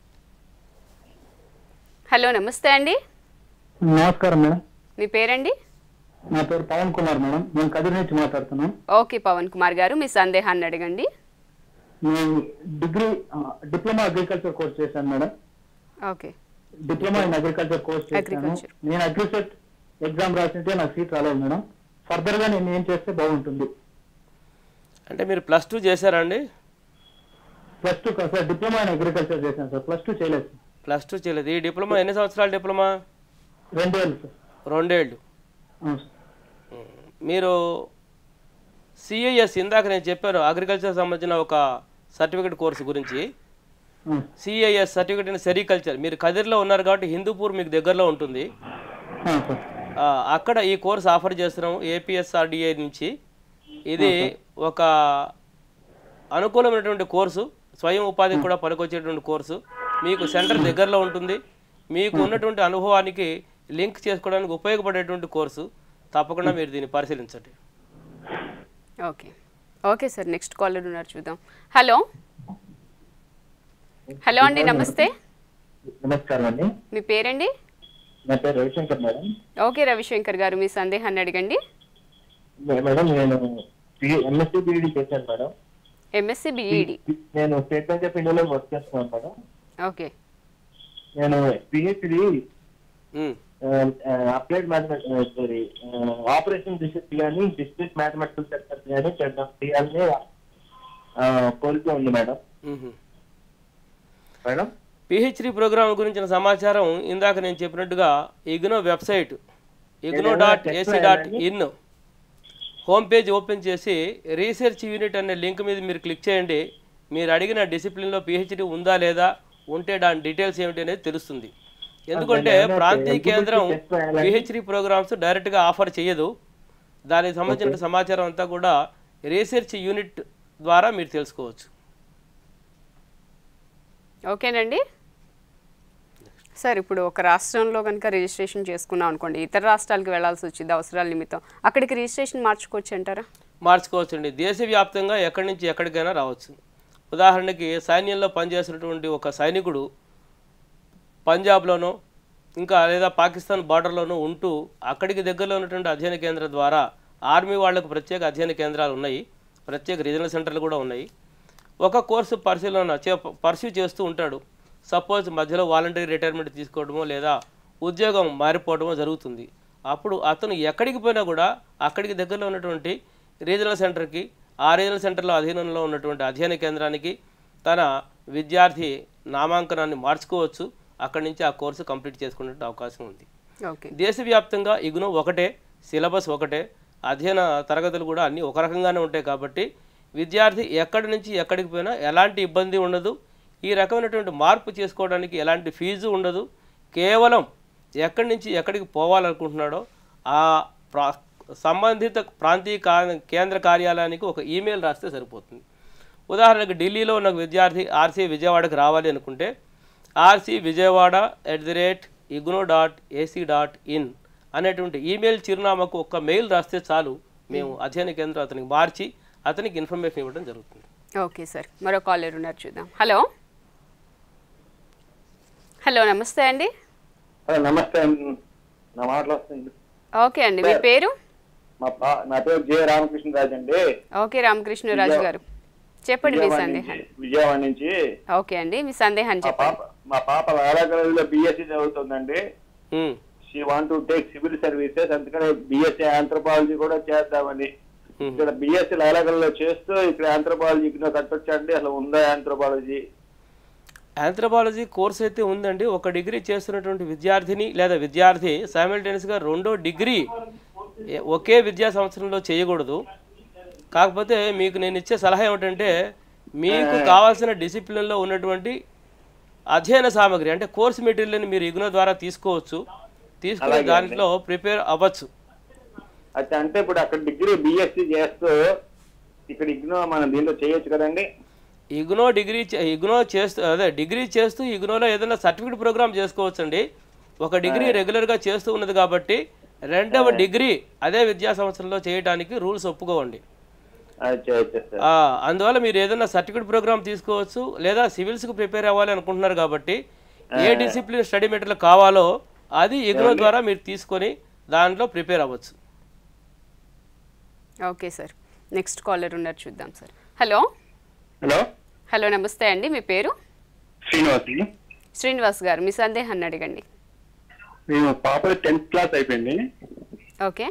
హలో నమస్తే అండి నమస్కారం మేడం మీ పేరండి నా పేరు పవన్ కుమార్ మేడం నేను కదిరి నుంచి మాట్లాడుతున్నాను ఓకే పవన్ కుమార్ గారు మీ సందేహాన్ని అడగండి నేను డిగ్రీ ఆ, డిప్లొమా అగ్రికల్చర్ కోర్స్ చేశాను madam okay diploma in agriculture course చేశాను Agriculture. నేను అగ్రిసెట్ ఎగ్జామ్ రాసింటే నాకు సీట్ రాలేదు మేడం ఫర్దర్ గా నేను ఏం చేస్తే బాగుంటుంది అంటే మీరు ప్లస్ టూ చేశారా అండి ప్లస్ టూ కాదు సార్ డిప్లొమా ఇన్ అగ్రికల్చర్ చేశాను సార్ ప్లస్ టూ చేయలేదు సార్. ప్లస్ టూ చేయలేదు ఈ డిప్లొమా ఎన్ని సంవత్సరాల డిప్లొమా రెండు వేలు సార్ రెండేళ్ళు అవును సార్ మీరు సిఐఎస్ ఇందాక నేను చెప్పాను అగ్రికల్చర్ సంబంధించిన ఒక సర్టిఫికేట్ కోర్సు గురించి అవును సిఐఎస్ సర్టిఫికేట్ ఇన్ సెరికల్చర్ మీరు కదిరిలో ఉన్నారు కాబట్టి హిందూపూర్ మీకు దగ్గరలో ఉంటుంది అవును సార్ ఆ, అక్కడ ఈ కోర్స్ ఆఫర్ చేస్తున్నాం ఏపీఎస్ఆర్డిఐ నుంచి ఇది ఒక అనుకూలమైనటువంటి కోర్సు స్వయం ఉపాధికి కూడా పనికొచ్చేటువంటి కోర్సు మీకు సెంటర్ దగ్గరలో ఉంటుంది మీకు ఉన్నటువంటి అనుభవానికి లింక్ చేసుకోవడానికి ఉపయోగపడేటువంటి కోర్సు తప్పకుండా మీరు దీన్ని పరిశీలించండి okay okay sir next caller ఉన్నారు చూద్దాం హలో హలో అండి నమస్తే నమస్కారం అండి మీ పేరండి నా పేరు రవిశంకర్ మేడం ఓకే రవిశంకర్ గారు మీ సందేహాన్ని అడగండి మేడం నేను ఎంఎస్సీ బీఈడి చేశాను మేడం ఎంఎస్సి బిఈడి నేను స్టేట్ బ్యాంక్ ఆఫ్ ఇండియాలో వర్క్ చేస్తున్నాను మేడం ఓకే నేను PhD um. Applied mathematics sorry operation research కానీ డిస్ట్రిక్ట్ మ్యాథమెటికల్ సెక్టర్ కానీ చేద్దాం చేయాలని ఆ, కోరిక ఉంది మేడం మ్మ్. మేడం పిహెచ్డి ప్రోగ్రామ్ గురించిన సమాచారం ఇందాక నేను చెప్పినట్టుగా IGNOU website IGNOU dot AC dot in home page open చేసి రీసెర్చ్ యూనిట్ అనే లింక్ మీద మీరు క్లిక్ చేయండి మీరు అడిగిన డిసిప్లిన్లో పిహెచ్డి ఉందా లేదా ఉంటే దాని డీటెయిల్స్ ఏమిటి అనేది తెలుస్తుంది ఎందుకంటే ప్రాంతీయ కేంద్రం పిహెచ్డి ప్రోగ్రామ్స్ డైరెక్ట్గా ఆఫర్ చేయదు దానికి సంబంధించిన సమాచారం అంతా కూడా రీసెర్చ్ యూనిట్ ద్వారా మీరు తెలుసుకోవచ్చు ఓకేనండి సార్ ఇప్పుడు ఒక రాష్ట్రంలో కనుక రిజిస్ట్రేషన్ చేసుకున్నాం అనుకోండి ఇతర రాష్ట్రాలకు వెళ్ళాల్సి వచ్చింది అవసరాల నిమిత్తం అక్కడికి రిజిస్ట్రేషన్ మార్చుకోవచ్చు అంటారా మార్చుకోవచ్చండి దేశవ్యాప్తంగా ఎక్కడి నుంచి ఎక్కడికైనా రావచ్చు ఉదాహరణకి సైన్యంలో పనిచేసినటువంటి ఒక సైనికుడు పంజాబ్లోనో ఇంకా లేదా పాకిస్తాన్ బార్డర్లోనూ ఉంటూ అక్కడికి దగ్గరలో ఉన్నటువంటి అధ్యయన కేంద్రం ద్వారా ఆర్మీ వాళ్లకు ప్రత్యేక అధ్యయన కేంద్రాలు ఉన్నాయి ప్రత్యేక రీజనల్ సెంటర్లు కూడా ఉన్నాయి ఒక కోర్సు పరిశీలన చే పర్సూ చేస్తూ ఉంటాడు సపోజ్ మధ్యలో వాలంటరీ రిటైర్మెంట్ తీసుకోవడమో లేదా ఉద్యోగం మారిపోవడమో జరుగుతుంది అప్పుడు అతను ఎక్కడికి పోయినా కూడా అక్కడికి దగ్గరలో ఉన్నటువంటి రీజనల్ సెంటర్కి ఆ రీజనల్ సెంటర్లో అధీనంలో ఉన్నటువంటి అధ్యయన కేంద్రానికి తన విద్యార్థి నామాంకనాన్ని మార్చుకోవచ్చు అక్కడి నుంచి ఆ కోర్సు కంప్లీట్ చేసుకునే అవకాశం ఉంది ఓకే దేశవ్యాప్తంగా ఇగ్నో ఒకటే సిలబస్ ఒకటే అధ్యయన తరగతులు కూడా అన్నీ ఒక రకంగానే ఉంటాయి కాబట్టి విద్యార్థి ఎక్కడి నుంచి ఎక్కడికి పోయినా ఎలాంటి ఇబ్బంది ఉండదు ఈ రకమైనటువంటి మార్పు చేసుకోవడానికి ఎలాంటి ఫీజు ఉండదు కేవలం ఎక్కడి నుంచి ఎక్కడికి పోవాలనుకుంటున్నాడో ఆ ప్రా సంబంధిత ప్రాంతీయ కా- కేంద్ర కార్యాలయానికి ఒక ఈమెయిల్ రాస్తే సరిపోతుంది ఉదాహరణకు ఢిల్లీలో ఉన్న ఒక విద్యార్థి ఆర్సీ విజయవాడకు రావాలి అనుకుంటే RC Vijayawada at the rate IGNOU dot AC dot in అనేటువంటి ఈమెయిల్ చిరునామాకు ఒక మెయిల్ రాస్తే చాలు మేము అధ్యయన కేంద్రం అతనికి మార్చి అతనికి ఇన్ఫర్మేషన్ ఇవ్వడం జరుగుతుంది ఓకే సార్ మరో కాలర్ ఉన్నారు చూద్దాం హలో హలో నమస్తే అండి నమస్తే నా మాటలు వస్తుంది ఓకే అండి మీ పేరు మా పా నా పేరు జే రామకృష్ణరాజు అండి ఓకే రామకృష్ణరాజు గారు చెప్పండి మీ విజయవాడ సందేహం నుంచి- విజయవాడ నుంచి ఓకే అండి మీ సందేహాన్ని మా చెప్పండి పాప మా పాప వేళాకలలో బిఎస్సి చదువుతుందండి um, she want to take civil services అందుకని బిఎస్సి ఆంథ్రోపాలజీ కూడా చేద్దామని ఉమ్. ఇక్కడ బిఎస్సి వేళాకలలో చేస్తూ ఇక్కడ ఆంథ్రోపాలజీకి కట్టొచ్చండి అసలు ఉందా ఆంథ్రోపాలజీ ఆంథ్రపాలజీ కోర్స్ అయితే ఉందండి ఒక డిగ్రీ చేస్తున్నటువంటి విద్యార్థిని లేదా విద్యార్థి సైమల్టేనియస్గా రెండో డిగ్రీ ఏ- ఒకే విద్యా సంవత్సరంలో చేయకూడదు కాకపోతే మీకు నేను ఇచ్చే సలహా ఏమిటంటే మీకు కావాల్సిన డిసిప్లిన్లో ఉన్నటువంటి అధ్యయన సామాగ్రి అంటే కోర్స్ మెటీరియల్ని మీరు ఇగ్నో ద్వారా తీసుకోవచ్చు తీసుకుని అలాగే దాంట్లో ప్రిపేర్ అవ్వచ్చు అయితే అంటే ఇప్పుడు అక్కడ డిగ్రీ బిఎస్సి చేస్తూ ఇక్కడ ఇగ్నో మనం దీంట్లో చేయొచ్చు కదండి ఇగ్నో డిగ్రీ చే- ఇగ్నో చేస్తూ అదే డిగ్రీ చేస్తూ ఇగ్నోలో ఏదైనా సర్టిఫికేట్ ప్రోగ్రామ్ చేసుకోవచ్చండి ఒక డిగ్రీ రెగ్యులర్గా చేస్తూ ఉన్నది కాబట్టి రెండవ డిగ్రీ అదే విద్యా సంవత్సరంలో చేయడానికి రూల్స్ ఒప్పుకోవండి అచ్చా అచ్చా సార్ ఆ, అందువల్ల మీరు ఏదైనా సర్టిఫికేట్ ప్రోగ్రామ్ తీసుకోవచ్చు లేదా సివిల్స్కి ప్రిపేర్ అవ్వాలి అనుకుంటున్నారు కాబట్టి ఏ డిసిప్లిన్ స్టడీ మెటీరియల్ కావాలో అది ఇగ్నో ద్వారా మీరు తీసుకొని దాంట్లో ప్రిపేర్ అవ్వచ్చు ఓకే సార్ నెక్స్ట్ కాలర్ ఉన్నారు చూద్దాం సార్ హలో హలో హలో నమస్తే అండి మీ పేరు శ్రీనివాసి శ్రీనివాస్ గారు మీ సందేహాన్ని అడగండి మేము పాప టెన్త్ క్లాస్ అయిపోయింది ఓకే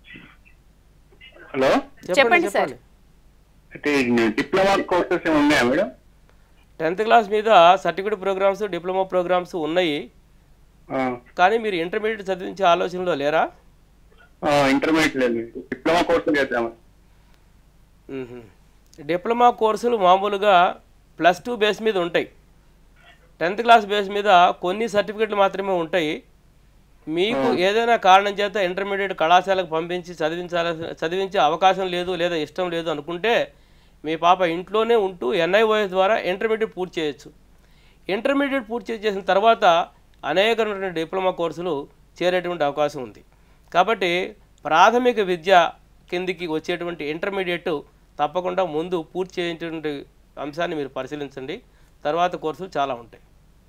హలో చెప్పండి సార్. అయితే డిప్లొమా కోర్సెస్ ఏమి ఉన్నాయా మేడం టెన్త్ క్లాస్ మీద సర్టిఫికేట్ ప్రోగ్రామ్స్ డిప్లొమా ప్రోగ్రామ్స్ ఉన్నాయి కానీ మీరు ఇంటర్మీడియట్ చదివించే ఆలోచనలో లేరా ఇంటర్మీడియట్ లేదు డిప్లొమా కోర్సులు చేద్దాము మ్మ్. డిప్లొమా కోర్సులు మామూలుగా ప్లస్ టూ బేస్ మీద ఉంటాయి టెన్త్ క్లాస్ బేస్ మీద కొన్ని సర్టిఫికెట్లు మాత్రమే ఉంటాయి మీకు ఏదైనా కారణం చేత ఇంటర్మీడియట్ కళాశాలకు పంపించి చదివించాల చదివించే అవకాశం లేదు లేదా ఇష్టం లేదు అనుకుంటే మీ పాప ఇంట్లోనే ఉంటూ ఎన్ఐఓఎస్ ద్వారా ఇంటర్మీడియట్ పూర్తి చేయొచ్చు ఇంటర్మీడియట్ పూర్తి చేసిన తర్వాత అనేకమైన డిప్లొమా కోర్సులు చేరేటువంటి అవకాశం ఉంది కాబట్టి ప్రాథమిక విద్య కిందికి వచ్చేటువంటి ఇంటర్మీడియట్ తప్పకుండా ముందు పూర్తి చేసేటువంటి అంశాన్ని మీరు పరిశీలించండి తర్వాత కోర్సులు చాలా ఉంటాయి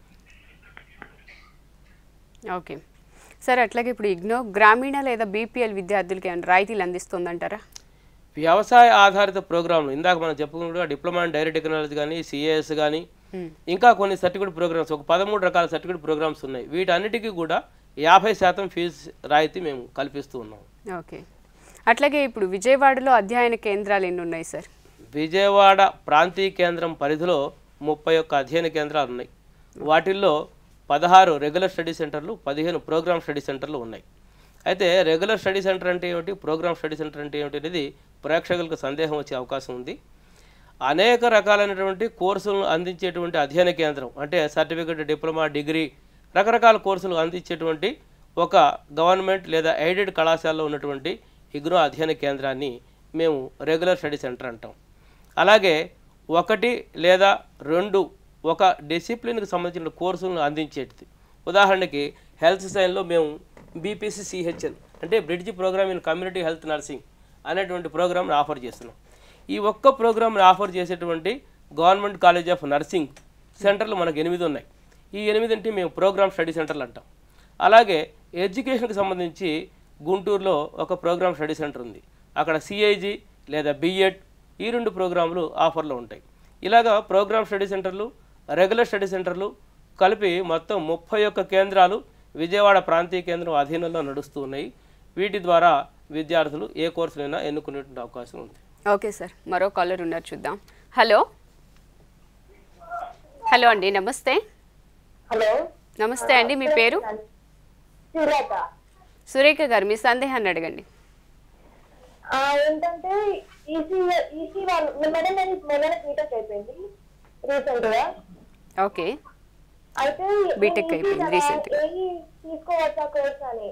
ఓకే సార్ అట్లాగే ఇప్పుడు ఇగ్నో గ్రామీణ లేదా బీపీఎల్ విద్యార్థులకి ఏమైనా రాయితీలు అందిస్తుందంటారా వ్యవసాయ ఆధారిత ప్రోగ్రాంలు ఇందాక మనం చెప్పుకున్నట్టుగా డిప్లొమా ఇన్ డైరీ టెక్నాలజీ కానీ సిఏఎస్ కానీ ఇంకా కొన్ని సర్టిఫికేట్ ప్రోగ్రామ్స్ ఒక పదమూడు రకాల సర్టిఫికేట్ ప్రోగ్రామ్స్ ఉన్నాయి వీటన్నిటికీ కూడా యాభై శాతం ఫీజు రాయితీ మేము కల్పిస్తూ ఉన్నాం ఓకే అట్లాగే ఇప్పుడు విజయవాడలో అధ్యయన కేంద్రాలు ఎన్ని ఉన్నాయి సార్ విజయవాడ ప్రాంతీయ కేంద్రం పరిధిలో ముప్పై ఒక్క అధ్యయన కేంద్రాలు ఉన్నాయి వాటిల్లో పదహారు రెగ్యులర్ స్టడీ సెంటర్లు పదిహేను ప్రోగ్రామ్ స్టడీ సెంటర్లు ఉన్నాయి అయితే రెగ్యులర్ స్టడీ సెంటర్ అంటే ఏమిటి ప్రోగ్రామ్ స్టడీ సెంటర్ అంటే ఏమిటి అనేది ప్రేక్షకులకు సందేహం వచ్చే అవకాశం ఉంది అనేక రకాలైనటువంటి కోర్సులను అందించేటువంటి అధ్యయన కేంద్రం అంటే సర్టిఫికేట్ డిప్లొమా డిగ్రీ రకరకాల కోర్సులు అందించేటువంటి ఒక గవర్నమెంట్ లేదా ఎయిడెడ్ కళాశాలలో ఉన్నటువంటి ఇగ్నో అధ్యయన కేంద్రాన్ని మేము రెగ్యులర్ స్టడీ సెంటర్ అంటాం అలాగే ఒకటి లేదా రెండు ఒక డిసిప్లిన్కి సంబంధించిన కోర్సులను అందించేది ఉదాహరణకి హెల్త్ సైన్లో మేము బీపీసీ సిహెచ్ఎన్ అంటే bridge program in community health nursing అనేటువంటి ప్రోగ్రామ్ని ఆఫర్ చేస్తున్నాం ఈ ఒక్క ప్రోగ్రామ్ని ఆఫర్ చేసేటువంటి గవర్నమెంట్ కాలేజ్ ఆఫ్ నర్సింగ్ సెంటర్లు మనకు ఎనిమిది ఉన్నాయి ఈ ఎనిమిదింటి మేము ప్రోగ్రామ్ స్టడీ సెంటర్లు అంటాం అలాగే ఎడ్యుకేషన్కి సంబంధించి గుంటూరులో ఒక ప్రోగ్రామ్ స్టడీ సెంటర్ ఉంది అక్కడ సిఐజీ లేదా బిఎడ్ ఈ రెండు ప్రోగ్రాములు ఆఫర్లో ఉంటాయి ఇలాగా ప్రోగ్రామ్ స్టడీ సెంటర్లు రెగ్యులర్ స్టడీ సెంటర్లు కలిపి మొత్తం ముప్పై ఒక్క కేంద్రాలు విజయవాడ ప్రాంతీయ కేంద్రం అధీనంలో నడుస్తూ ఉన్నాయి వీటి ద్వారా విద్యార్థులు ఏ కోర్సులైనా ఎన్నుకునేటువంటి అవకాశం ఉంది ఓకే సార్ మరో కాలర్ ఉన్నారు చూద్దాం హలో హలో అండి నమస్తే హలో నమస్తే అండి మీ పేరు సురేఖ సురేఖ గారు మీ సందేహాన్ని అడగండి ఆ, ఏంటంటే ఈసీ ఈసీ వాళ్ళు మేడం నేను మొన్న బీటెక్ అయిపోయింది రీసెంట్ గా ఓకే అయితే బీటెక్ అయిపోయింది recent గా. తీసుకోవచ్చా కోర్స్ అని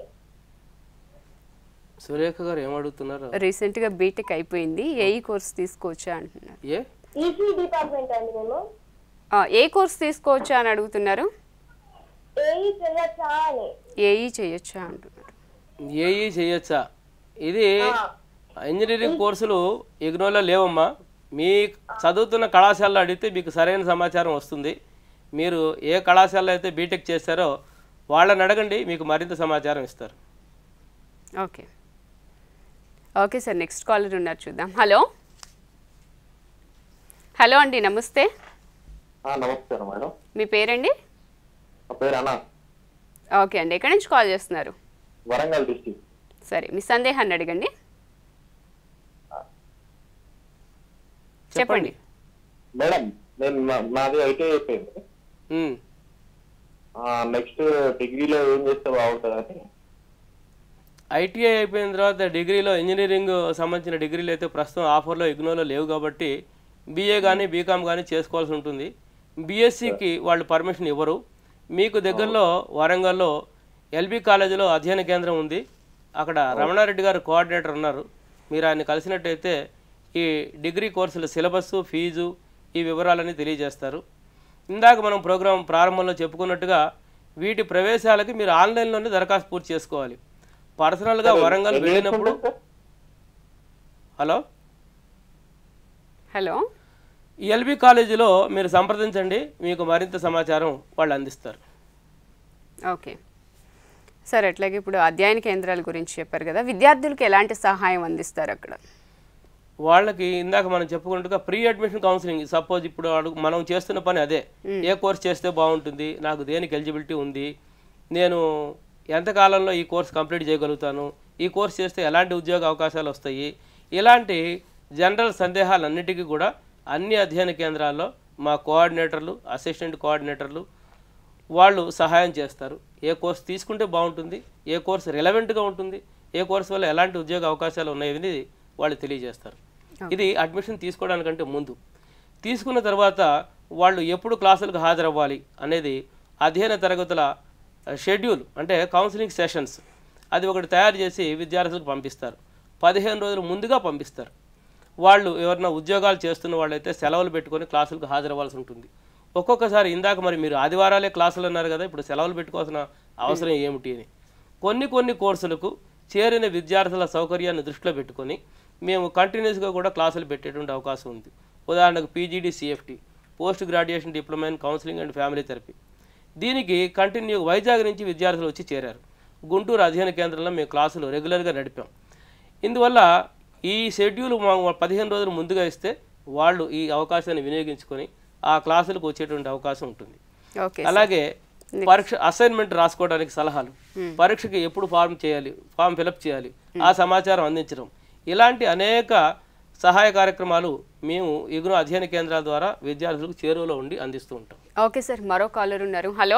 సురేఖ గారు ఏమడుగుతున్నారు రీసెంట్గా బీటెక్ అయిపోయింది ఏఈ కోర్స్ తీసుకోవచ్చా అంటున్నారు ఏ ఈసీ డిపార్ట్మెంట్ అండి మేము ఆ, ఏ కోర్స్ తీసుకోవచ్చా అని అడుగుతున్నారు ఏఈ చెయ్యొచ్చా అని ఏఈ చేయొచ్చా అంటున్నారు ఏఈ చేయొచ్చా ఇది ఇంజనీరింగ్ కోర్సులు ఇగ్నోలో లేవమ్మా మీ చదువుతున్న కళాశాలలో అడిగితే మీకు సరైన సమాచారం వస్తుంది మీరు ఏ కళాశాలలో అయితే బీటెక్ చేస్తారో వాళ్ళని అడగండి మీకు మరింత సమాచారం ఇస్తారు okay okay sir next caller ఉన్నారు చూద్దాం హలో హలో అండి నమస్తే నమస్కారం మేడం మీ పేరండి నా పేరు అనా ఓకే అండి ఎక్కడి నుంచి కాల్ చేస్తున్నారు వరంగల్ డిస్టిక్ సరే మీ సందేహాన్ని అడగండి చెప్పండి మేడం నేను నా- నాది ఐటీ అయిపోయింది ఉమ్. నెక్స్ట్ డిగ్రీలో ఏం చేస్తే బాగుంటుందని ఐటీఐ అయిపోయిన తర్వాత డిగ్రీలో ఇంజనీరింగ్ సంబంధించిన డిగ్రీలు అయితే ప్రస్తుతం ఆఫర్లో ఇగ్నోలో లేవు కాబట్టి బీఏ కానీ బీకామ్ కానీ చేసుకోవాల్సి ఉంటుంది బీఎస్సీకి వాళ్ళు పర్మిషన్ ఇవ్వరు మీకు దగ్గరలో వరంగల్లో ఎల్బీ కాలేజీలో అధ్యయన కేంద్రం ఉంది అక్కడ రమణారెడ్డి గారు కోఆర్డినేటర్ ఉన్నారు మీరు ఆయన కలిసినట్టయితే ఈ డిగ్రీ కోర్సుల సిలబస్ ఫీజు ఈ వివరాలన్నీ తెలియజేస్తారు ఇందాక మనం ప్రోగ్రాం ప్రారంభంలో చెప్పుకున్నట్టుగా వీటి ప్రవేశాలకి మీరు ఆన్లైన్లోనే దరఖాస్తు పూర్తి చేసుకోవాలి పర్సనల్గా వరంగల్ ఎన్ని years వెళ్ళినప్పుడు ఉంటుంది సార్? హలో హలో ఎల్బీ కాలేజీలో మీరు సంప్రదించండి మీకు మరింత సమాచారం వాళ్ళు అందిస్తారు ఓకే సార్ అట్లాగే ఇప్పుడు అధ్యయన కేంద్రాల గురించి చెప్పారు కదా విద్యార్థులకు ఎలాంటి సహాయం అందిస్తారు అక్కడ వాళ్ళకి ఇందాక మనం చెప్పుకున్నట్టుగా ప్రీ అడ్మిషన్ కౌన్సిలింగ్ సపోజ్ ఇప్పుడు అడుగు మనం చేస్తున్న పని అదే ఏ కోర్స్ చేస్తే బాగుంటుంది నాకు దేనికి ఎలిజిబిలిటీ ఉంది నేను ఎంత కాలంలో ఈ కోర్స్ కంప్లీట్ చేయగలుగుతాను ఈ కోర్స్ చేస్తే ఎలాంటి ఉద్యోగ అవకాశాలు వస్తాయి ఇలాంటి జనరల్ సందేహాలన్నిటికీ కూడా అన్ని అధ్యయన కేంద్రాల్లో మా కోఆర్డినేటర్లు అసిస్టెంట్ కోఆర్డినేటర్లు వాళ్ళు సహాయం చేస్తారు ఏ కోర్స్ తీసుకుంటే బాగుంటుంది ఏ కోర్స్ రిలవెంట్గా ఉంటుంది ఏ కోర్స్ వల్ల ఎలాంటి ఉద్యోగ అవకాశాలు ఉన్నాయని వాళ్ళు తెలియజేస్తారు ఇది అడ్మిషన్ తీసుకోవడానికంటే ముందు తీసుకున్న తర్వాత వాళ్ళు ఎప్పుడు క్లాసులకు హాజరవ్వాలి అనేది అధ్యయన తరగతుల షెడ్యూల్ అంటే కౌన్సిలింగ్ సెషన్స్ అది ఒకటి తయారు చేసి విద్యార్థులకు పంపిస్తారు పదిహేను రోజులు ముందుగా పంపిస్తారు వాళ్ళు ఎవరైనా ఉద్యోగాలు చేస్తున్న వాళ్ళైతే సెలవులు పెట్టుకొని క్లాసులకు హాజరవ్వాల్సి ఉంటుంది ఒక్కొక్కసారి ఇందాక మరి మీరు ఆదివారాలే క్లాసులు అన్నారు కదా ఇప్పుడు సెలవులు పెట్టుకోవాల్సిన అవసరం ఏమిటి అని కొన్ని కొన్ని కోర్సులకు చేరిన విద్యార్థుల సౌకర్యాన్ని దృష్టిలో పెట్టుకొని మేము కంటిన్యూస్గా కూడా క్లాసులు పెట్టేటువంటి అవకాశం ఉంది ఉదాహరణకు PGD CFT post graduation diploma in counselling and family therapy దీనికి కంటిన్యూ వైజాగ్ నుంచి విద్యార్థులు వచ్చి చేరారు గుంటూరు అధ్యయన కేంద్రంలో మేము క్లాసులు రెగ్యులర్గా నడిపాం ఇందువల్ల ఈ షెడ్యూల్ మా పదిహేను రోజులు ముందుగా ఇస్తే వాళ్ళు ఈ అవకాశాన్ని వినియోగించుకొని ఆ క్లాసులకు వచ్చేటువంటి అవకాశం ఉంటుంది ఓకే అలాగే పరీక్ష అసైన్మెంట్ రాసుకోవడానికి సలహాలు పరీక్షకి ఎప్పుడు ఫామ్ చేయాలి ఫామ్ ఫిలప్ చేయాలి ఆ సమాచారం అందించడం ఇలాంటి అనేక సహాయ కార్యక్రమాలు మేము ఇగురు అధ్యయన కేంద్రాల ద్వారా విద్యార్థులకు చేరువలో ఉండి అందిస్తూ ఉంటాం ఓకే సార్ మరో కాలర్ ఉన్నారు హలో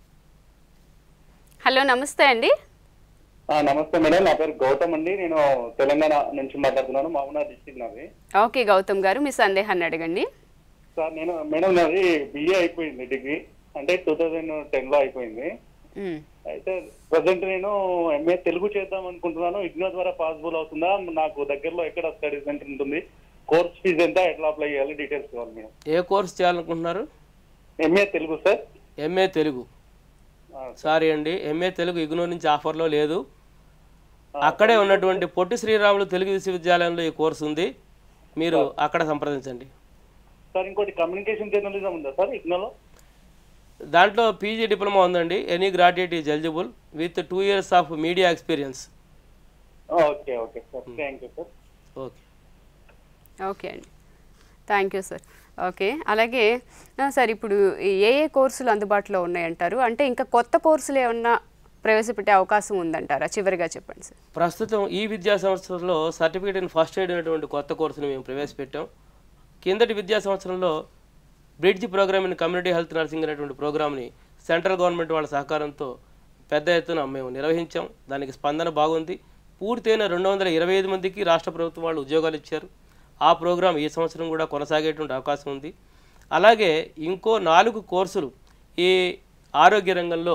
హలో నమస్తే అండి ఆ, నమస్తే మేడం నా పేరు గౌతమ్ అండి నేను తెలంగాణ నుంచి మాట్లాడుతున్నాను మహబూబ్నగర్ డిస్టిక్ నాది ఓకే గౌతమ్ గారు మీ సందేహాన్ని అడగండి సార్ నేను మేడం నాది బిఏ అయిపోయింది డిగ్రీ అంటే టూ థౌజండ్ టెన్ లో అయిపోయింది మ్మ్. అయితే ప్రజెంట్ నేను ఎంఏ తెలుగు చేద్దాం అనుకుంటున్నాను ఇగ్నో ద్వారా పాసిబుల్ అవుతుందా నాకు దగ్గరలో ఎక్కడ స్టడీ సెంటర్ ఉంటుంది కోర్స్ ఫీజు ఎంత ఎట్లా అప్లై చేయాలి డీటెయిల్స్ కావాలి మేడం ఏ కోర్స్ చేయాలనుకుంటున్నారు MA Telugu sir MA Telugu ఆ, సారీ అండి ఎంఏ తెలుగు ఇగ్నో నుంచి ఆఫర్లో లేదు అక్కడే ఉన్నటువంటి పొట్టి శ్రీరాములు తెలుగు విశ్వవిద్యాలయంలో ఈ కోర్సు ఉంది మీరు అక్కడ సంప్రదించండి సార్ ఇంకోటి కమ్యూనికేషన్ జర్నలిజం ఉందా సార్ ఇగ్నోలో దాంట్లో పీజీ డిప్లొమా ఉందండి any graduate is eligible with two years of media experience okay okay sir thank you sir okay okay అండి థ్యాంక్ యూ సార్ ఓకే అలాగే ఆ, సార్ ఇప్పుడు ఈ ఏ ఏ కోర్సులు అందుబాటులో ఉన్నాయంటారు అంటే ఇంకా కొత్త కోర్సులు ఏమన్నా ప్రవేశపెట్టే అవకాశం ఉందంటారా చివరిగా చెప్పండి సార్ ప్రస్తుతం ఈ విద్యా సంవత్సరంలో సర్టిఫికేట్ ఇన్ ఫస్ట్ ఎయిడ్ అనేటువంటి కొత్త కోర్సును మేము ప్రవేశపెట్టాం కిందటి విద్యా సంవత్సరంలో bridge program in community health nursing అనేటువంటి ప్రోగ్రామ్ని సెంట్రల్ గవర్నమెంట్ వాళ్ళ సహకారంతో పెద్ద ఎత్తున మేము నిర్వహించాం దానికి స్పందన బాగుంది పూర్తయిన రెండు వందల ఇరవై ఐదు మందికి రాష్ట్ర ప్రభుత్వం వాళ్ళు ఉద్యోగాలు ఇచ్చారు ఆ ప్రోగ్రాం ఈ సంవత్సరం కూడా కొనసాగేటువంటి అవకాశం ఉంది అలాగే ఇంకో నాలుగు కోర్సులు ఈ ఆరోగ్య రంగంలో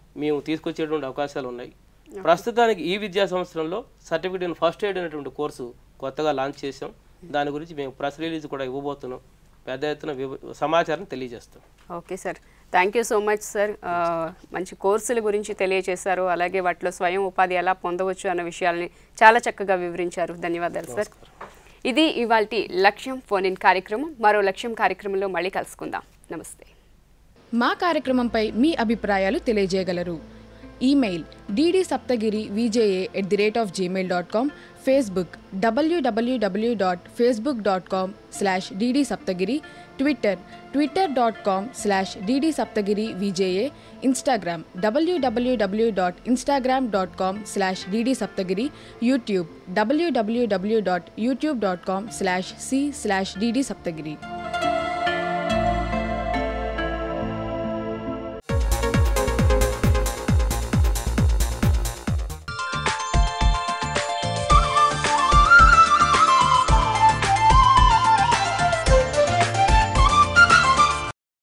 మేము తీసుకొచ్చేటువంటి అవకాశాలు ఉన్నాయి ప్రస్తుతానికి ఈ విద్యా సంవత్సరంలో సర్టిఫికేట్ ఇన్ ఫస్ట్ ఎయిడ్ అనేటువంటి కోర్సు కొత్తగా లాంచ్ చేసాం దాని గురించి మేము ప్రెస్ రిలీజ్ కూడా ఇవ్వబోతున్నాం పెద్ద ఎత్తున వివ- సమాచారం తెలియజేస్తాం okay sir thank you so much sir ఆ, మంచి కోర్సుల గురించి తెలియజేశారు అలాగే వాటిలో స్వయం ఉపాధి ఎలా పొందవచ్చు అన్న విషయాల్ని చాలా చక్కగా వివరించారు ధన్యవాదాలు సార్ ఇది ఇవాళ లక్ష్యం ఫోన్ ఇన్ కార్యక్రమం మరో లక్ష్యం కార్యక్రమంలో మళ్ళీ కలుసుకుందాం నమస్తే మా కార్యక్రమంపై మీ అభిప్రాయాలు తెలియజేయగలరు email DD Saptagiri VJA at the rate of Gmail dot com Facebook WWW dot Facebook dot com slash DD Saptagiri Twitter Twitter dot com slash DD Saptagiri VJA Instagram WWW dot Instagram dot com slash DD Saptagiri YouTube WWW dot YouTube dot com slash C slash DD Saptagiri